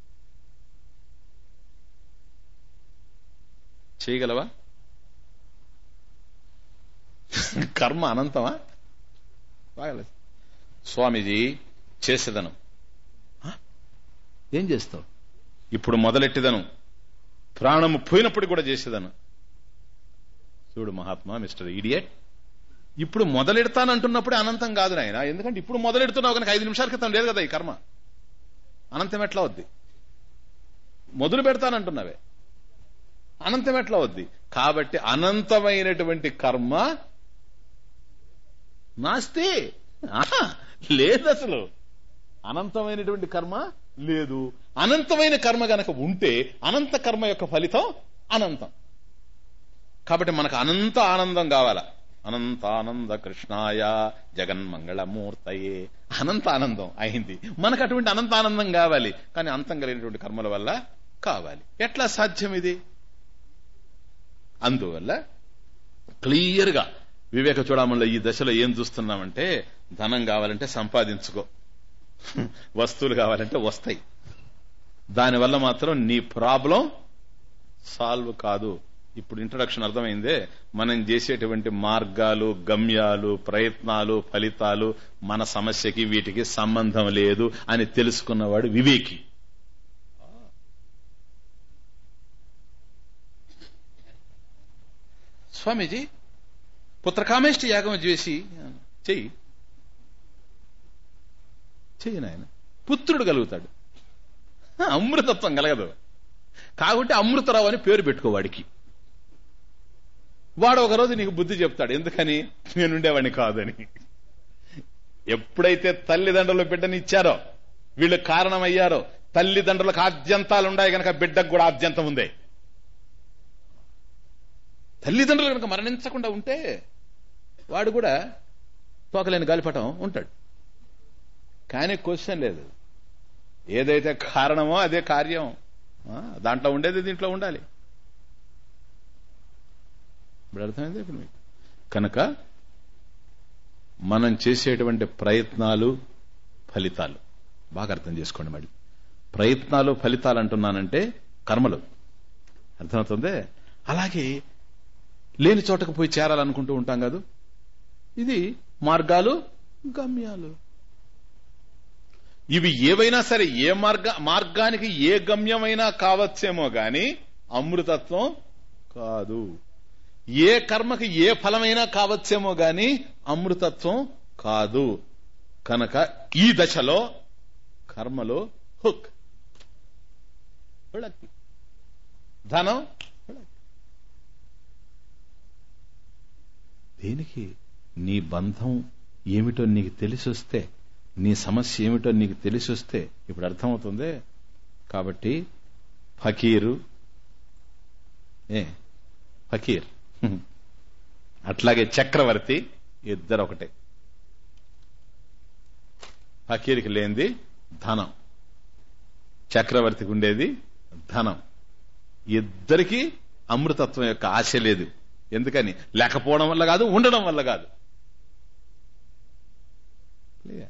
చేయగలవా కర్మ అనంతమా బాగలేదు స్వామీజీ చేసేదను ఆ? ఏం చేస్తావు ఇప్పుడు మొదలెట్టిదను ప్రాణము పోయినప్పుడు కూడా చేసేదను చూడు మహాత్మా మిస్టర్ ఇడియట్ ఇప్పుడు మొదలెడతానంటున్నప్పుడే అనంతం కాదు నాయన ఎందుకంటే ఇప్పుడు మొదలెడుతున్నావు కనుక ఐదు నిమిషాల క్రితం లేదు కదా ఈ కర్మ అనంతం ఎట్లా వద్ది మొదలు పెడతానంటున్నావే అనంతం ఎట్లా వద్ది కాబట్టి అనంతమైనటువంటి కర్మ నాస్తి ఆహా, లేదు అసలు అనంతమైనటువంటి కర్మ లేదు అనంతమైన కర్మ గనక ఉంటే అనంత కర్మ యొక్క ఫలితం అనంతం కాబట్టి మనకు అనంత ఆనందం కావాలా అనంతానంద కృష్ణాయ జగన్మంగళమూర్తయే అనంత ఆనందం అయింది మనకు అటువంటి అనంత ఆనందం కావాలి కానీ అంతం కలిగినటువంటి కర్మల వల్ల కావాలి ఎట్లా సాధ్యం ఇది అందువల్ల క్లియర్ గా వివేక చూడమంలో ఈ దశలో ఏం చూస్తున్నామంటే ధనం కావాలంటే సంపాదించుకో వస్తువులు కావాలంటే వస్తాయి దానివల్ల మాత్రం నీ ప్రాబ్లం సాల్వ్ కాదు ఇప్పుడు ఇంట్రడక్షన్ అర్థమైందే మనం చేసేటువంటి మార్గాలు గమ్యాలు ప్రయత్నాలు ఫలితాలు మన సమస్యకి వీటికి సంబంధం లేదు అని తెలుసుకున్నవాడు వివేకి స్వామీజీ పుత్రకామేష్టి యాగం చేసి చెయ్యి చెయ్యి నాయన పుత్రుడు కలుగుతాడు అమృతత్వం కలగదు కాబట్టి అమృతరావు అని పేరు పెట్టుకో వాడికి వాడు ఒకరోజు నీకు బుద్ధి చెప్తాడు ఎందుకని నేనుండేవాడిని కాదని ఎప్పుడైతే తల్లిదండ్రులు బిడ్డనిచ్చారో వీళ్ళు కారణమయ్యారో తల్లిదండ్రులకు ఆద్యంతాలు ఉన్నాయి గనక బిడ్డకు కూడా ఆద్యంతం ఉంది తల్లిదండ్రులు కనుక మరణించకుండా ఉంటే వాడు కూడా తోకలేని గాలిపటం ఉంటాడు కానీ క్వశ్చన్ లేదు ఏదైతే కారణమో అదే కార్యం ఆ, దాంట్లో ఉండేది దీంట్లో ఉండాలి ఇప్పుడు అర్థమైంది ఇప్పుడు మీకు కనుక మనం చేసేటువంటి ప్రయత్నాలు ఫలితాలు బాగా అర్థం చేసుకోండి మళ్ళీ ప్రయత్నాలు ఫలితాలు అంటున్నానంటే కర్మలు అర్థమవుతుంది అలాగే లేని చోటకు పోయి చేరాలనుకుంటూ ఉంటాం కాదు ఇది మార్గాలు గమ్యాలు ఇవి ఏవైనా సరే ఏ మార్గ మార్గానికి ఏ గమ్యమైనా కావచ్చేమో గాని అమృతత్వం కాదు ఏ కర్మకి ఏ ఫలమైనా కావచ్చేమో గాని అమృతత్వం కాదు కనుక ఈ దశలో కర్మలో హుక్ హుళక్కి. ధనం హుళక్కి. దేనికి నీ బంధం ఏమిటో నీకు తెలిసి వస్తే నీ సమస్య ఏమిటో నీకు తెలిసి వస్తే ఇప్పుడు అర్థమవుతుంది కాబట్టి ఫకీరు ఏ ఫకీర్ హ్మ్. అట్లాగే చక్రవర్తి ఇద్దరు ఒకటే ఫకీర్కి లేనిది ధనం చక్రవర్తికి ఉండేది ధనం ఇద్దరికి అమృతత్వం యొక్క ఆశ లేదు ఎందుకని లేకపోవడం వల్ల కాదు ఉండడం వల్ల కాదు Clear?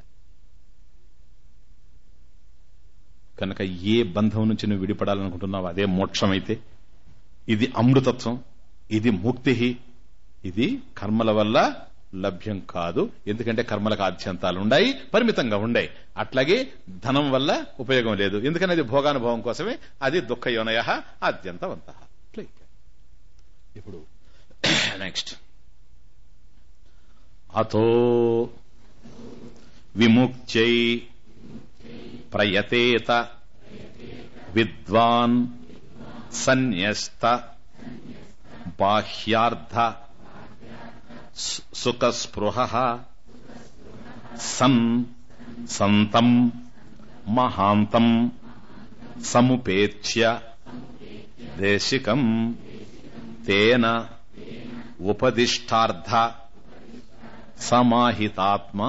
కనుక ఏ బంధం నుంచి నువ్వు విడిపడాలనుకుంటున్నావు అదే మోక్షమైతే ఇది అమృతత్వం ఇది ముక్తి ఇది కర్మల వల్ల లభ్యం కాదు ఎందుకంటే కర్మలకు ఆద్యంతాలు ఉన్నాయి పరిమితంగా ఉన్నాయి అట్లాగే ధనం వల్ల ఉపయోగం లేదు ఎందుకని అది భోగానుభవం కోసమే అది దుఃఖ యోనయ ఆద్యంతవంత ఇప్పుడు నెక్స్ట్ అతో విముక్త్యై ప్రయతేత విద్వాన్ సన్యస్త బాహ్యార్థ సు- సుఖస్పృహ సన్ సంతం మహాంతం సముపేత్య దేశికం తేన ఉపదిష్టార్థ సమాహితాత్మా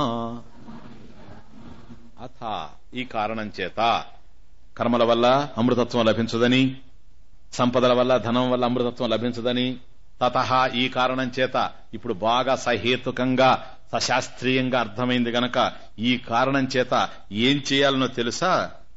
అథ ఈ కారణం చేత కర్మల వల్ల అమృతత్వం లభించదని సంపదల వల్ల ధనం వల్ల అమృతత్వం లభించదని తత ఈ కారణం చేత ఇప్పుడు బాగా సహేతుకంగా సశాస్త్రీయంగా అర్థమైంది గనక ఈ కారణం చేత ఏం చేయాలనో తెలుసా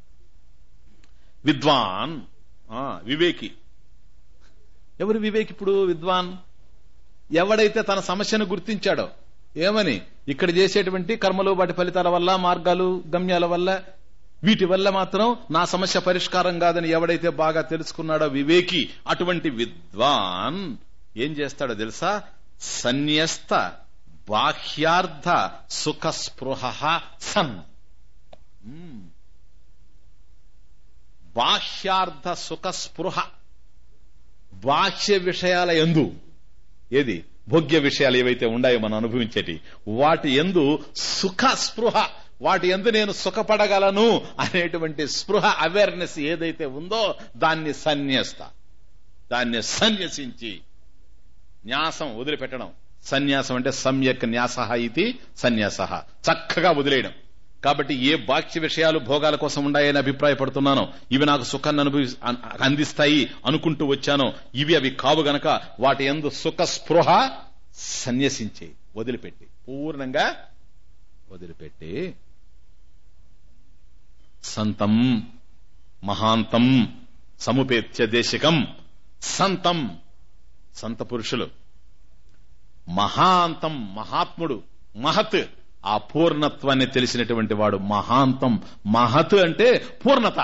విద్వాన్ ఆ, వివేకి ఎవరు వివేకి ఇప్పుడు విద్వాన్ ఎవడైతే తన సమస్యను గుర్తించాడో ఏమని ఇక్కడ చేసేటువంటి కర్మలు వాటి ఫలితాల వల్ల మార్గాలు గమ్యాల వల్ల వీటి వల్ల మాత్రం నా సమస్య పరిష్కారం కాదని ఎవడైతే బాగా తెలుసుకున్నాడో వివేకి అటువంటి విద్వాన్ ఏం చేస్తాడో తెలుసా సన్యస్త బాహ్యార్థ సుఖ స్పృహ సన్ మ్మ్. బాహ్యార్థ సుఖ స్పృహ బాహ్య విషయాల ఎందు ఏది భోగ్య విషయాలు ఏవైతే ఉన్నాయో మనం అనుభవించేటి వాటి ఎందు సుఖ స్పృహ వాటి ఎందు నేను సుఖపడగలను అనేటువంటి స్పృహ అవేర్నెస్ ఏదైతే ఉందో దాన్ని సన్యస్త దాన్ని సన్యసించి న్యాసం వదిలిపెట్టడం సన్యాసం అంటే సమ్యక్ న్యాస ఇది సన్యాస చక్కగా వదిలేయడం కాబట్టి ఏ బాహ్య విషయాలు భోగాల కోసం ఉన్నాయని అభిప్రాయపడుతున్నానో ఇవి నాకు సుఖాన్ని అనుభవి అన్- అందిస్తాయి అనుకుంటూ వచ్చానో ఇవి అవి కావు గనక వాటి ఎందు సుఖ స్పృహ సన్యసించే వదిలిపెట్టి పూర్ణంగా వదిలిపెట్టి సంతం మహాంతం సముపేత్య దేశికం సంతం సంత పురుషులు మహాంతం మహాత్ముడు మహత్ ఆ పూర్ణత్వాన్ని తెలిసినటువంటి వాడు మహాంతం మహత్ అంటే పూర్ణత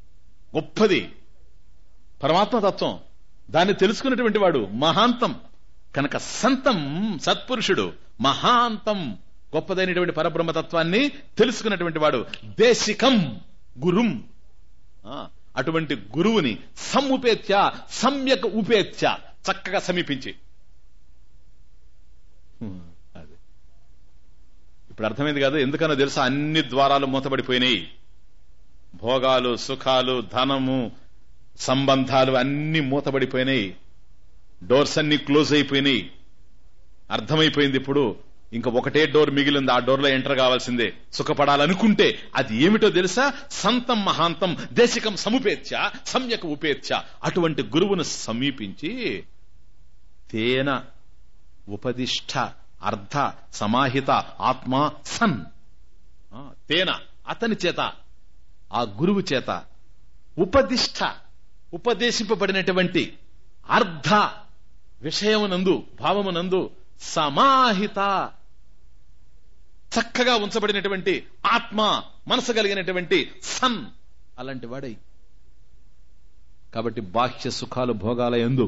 గొప్పది పరమాత్మ తత్వం దాన్ని తెలుసుకున్నటువంటి వాడు మహాంతం కనుక సంతం సత్పురుషుడు మహాంతం గొప్పదైనటువంటి పరబ్రహ్మతత్వాన్ని తెలుసుకున్నటువంటి వాడు దేశికం గురుం ఆ, అటువంటి గురువుని సముపేత్య సమ్యక్ ఉపేత్య చక్కగా సమీపించి హ్మ్, అది ఇప్పుడు అర్థమైంది కదా ఎందుకనో తెలుసా అన్ని ద్వారాలు మూతబడిపోయినాయి భోగాలు సుఖాలు ధనము సంబంధాలు అన్ని మూతబడిపోయినాయి డోర్స్ అన్ని క్లోజ్ అయిపోయినాయి అర్థమైపోయింది ఇప్పుడు ఇంకా ఒకటే డోర్ మిగిలింది ఆ డోర్ లో ఎంటర్ కావాల్సిందే సుఖపడాలనుకుంటే అది ఏమిటో తెలుసా సంతం మహాంతం దేశికం సముపేత్య సమ్యక్ ఉపేత్య అటువంటి గురువును సమీపించి తేన ఉపదిష్ట అర్ధ సమాహిత ఆత్మ సన్ ఆ, తేన అతని చేత ఆ గురువు చేత ఉపదిష్ట ఉపదేశింపబడినటువంటి అర్ధ విషయమునందు భావమునందు సమాహిత చక్కగా ఉంచబడినటువంటి ఆత్మ మనసు కలిగినటువంటి సన్ అలాంటి వాడై కాబట్టి బాహ్య సుఖాలు భోగాల ఎందు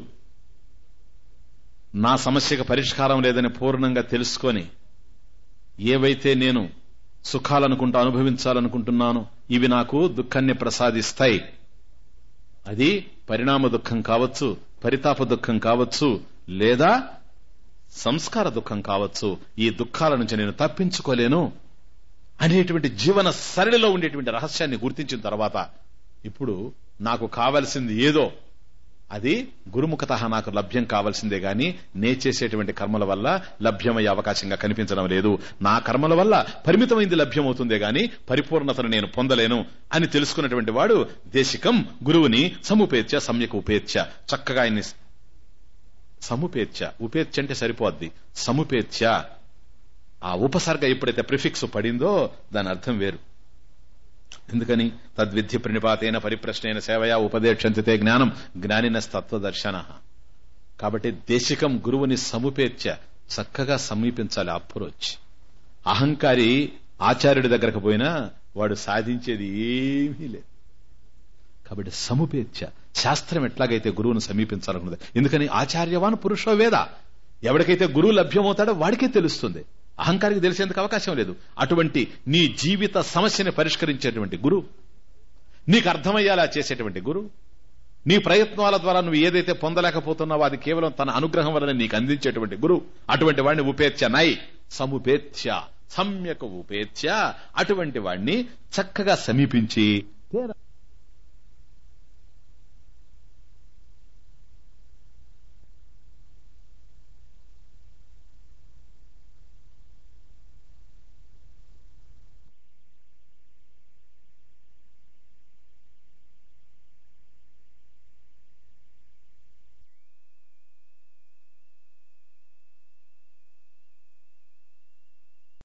నా సమస్యకు పరిష్కారం లేదని పూర్ణంగా తెలుసుకొని ఏవైతే నేను సుఖాలనుకుంటూ అనుభవించాలనుకుంటున్నానో ఇవి నాకు దుఃఖాన్ని ప్రసాదిస్తాయి అది పరిణామ దుఃఖం కావచ్చు పరితాప దుఃఖం కావచ్చు లేదా సంస్కార దుఃఖం కావచ్చు ఈ దుఃఖాల నుంచి నేను తప్పించుకోలేను అనేటువంటి జీవన సరళిలో ఉండేటువంటి రహస్యాన్ని గుర్తించిన తర్వాత ఇప్పుడు నాకు కావలసింది ఏదో అది గురుముఖత నాకు లభ్యం కావాల్సిందే గాని నే చేసేటువంటి కర్మల వల్ల లభ్యమయ్యే అవకాశంగా కనిపించడం లేదు నా కర్మల వల్ల పరిమితమైంది లభ్యమవుతుందే గాని పరిపూర్ణతను నేను పొందలేను అని తెలుసుకున్నటువంటి వాడు దేశికం గురువుని సముపేత్య సమ్యక్ ఉపేత్య చక్కగా ఆయన్ని సముపేత్య ఉపేత్య అంటే సరిపోద్ది సముపేత్య ఆ ఉపసర్గ ఎప్పుడైతే ప్రిఫిక్స్ పడిందో దాని అర్థం వేరు ఎందుకని తద్విద్య ప్రణిపాతైన పరిప్రశ్నైన సేవయా ఉపదేక్షంతితే జ్ఞానం జ్ఞానిన తత్వదర్శన కాబట్టి దేశికం గురువుని సముపేత్య చక్కగా సమీపించాలి అప్రోచ్ అహంకారి ఆచార్యుడి దగ్గరకు పోయినా వాడు సాధించేది ఏమీ లేదు కాబట్టి సముపేత్య శాస్త్రం ఎట్లాగైతే గురువును సమీపించాలనుకుంది ఎందుకని ఆచార్యవాన్ పురుషో వేద ఎవరికైతే గురువు లభ్యమవుతాడో వాడికే తెలుస్తుంది అహంకారికి తెలిసేందుకు అవకాశం లేదు అటువంటి నీ జీవిత సమస్యని పరిష్కరించేటువంటి గురు నీకు అర్థమయ్యేలా చేసేటువంటి గురు నీ ప్రయత్నాల ద్వారా నువ్వు ఏదైతే పొందలేకపోతున్నావో అది కేవలం తన అనుగ్రహం వలన నీకు అందించేటువంటి గురు అటువంటి వాడిని ఉపేత్య నై సముపేత్య సమ్యక ఉపేత్య అటువంటి వాడిని చక్కగా సమీపించి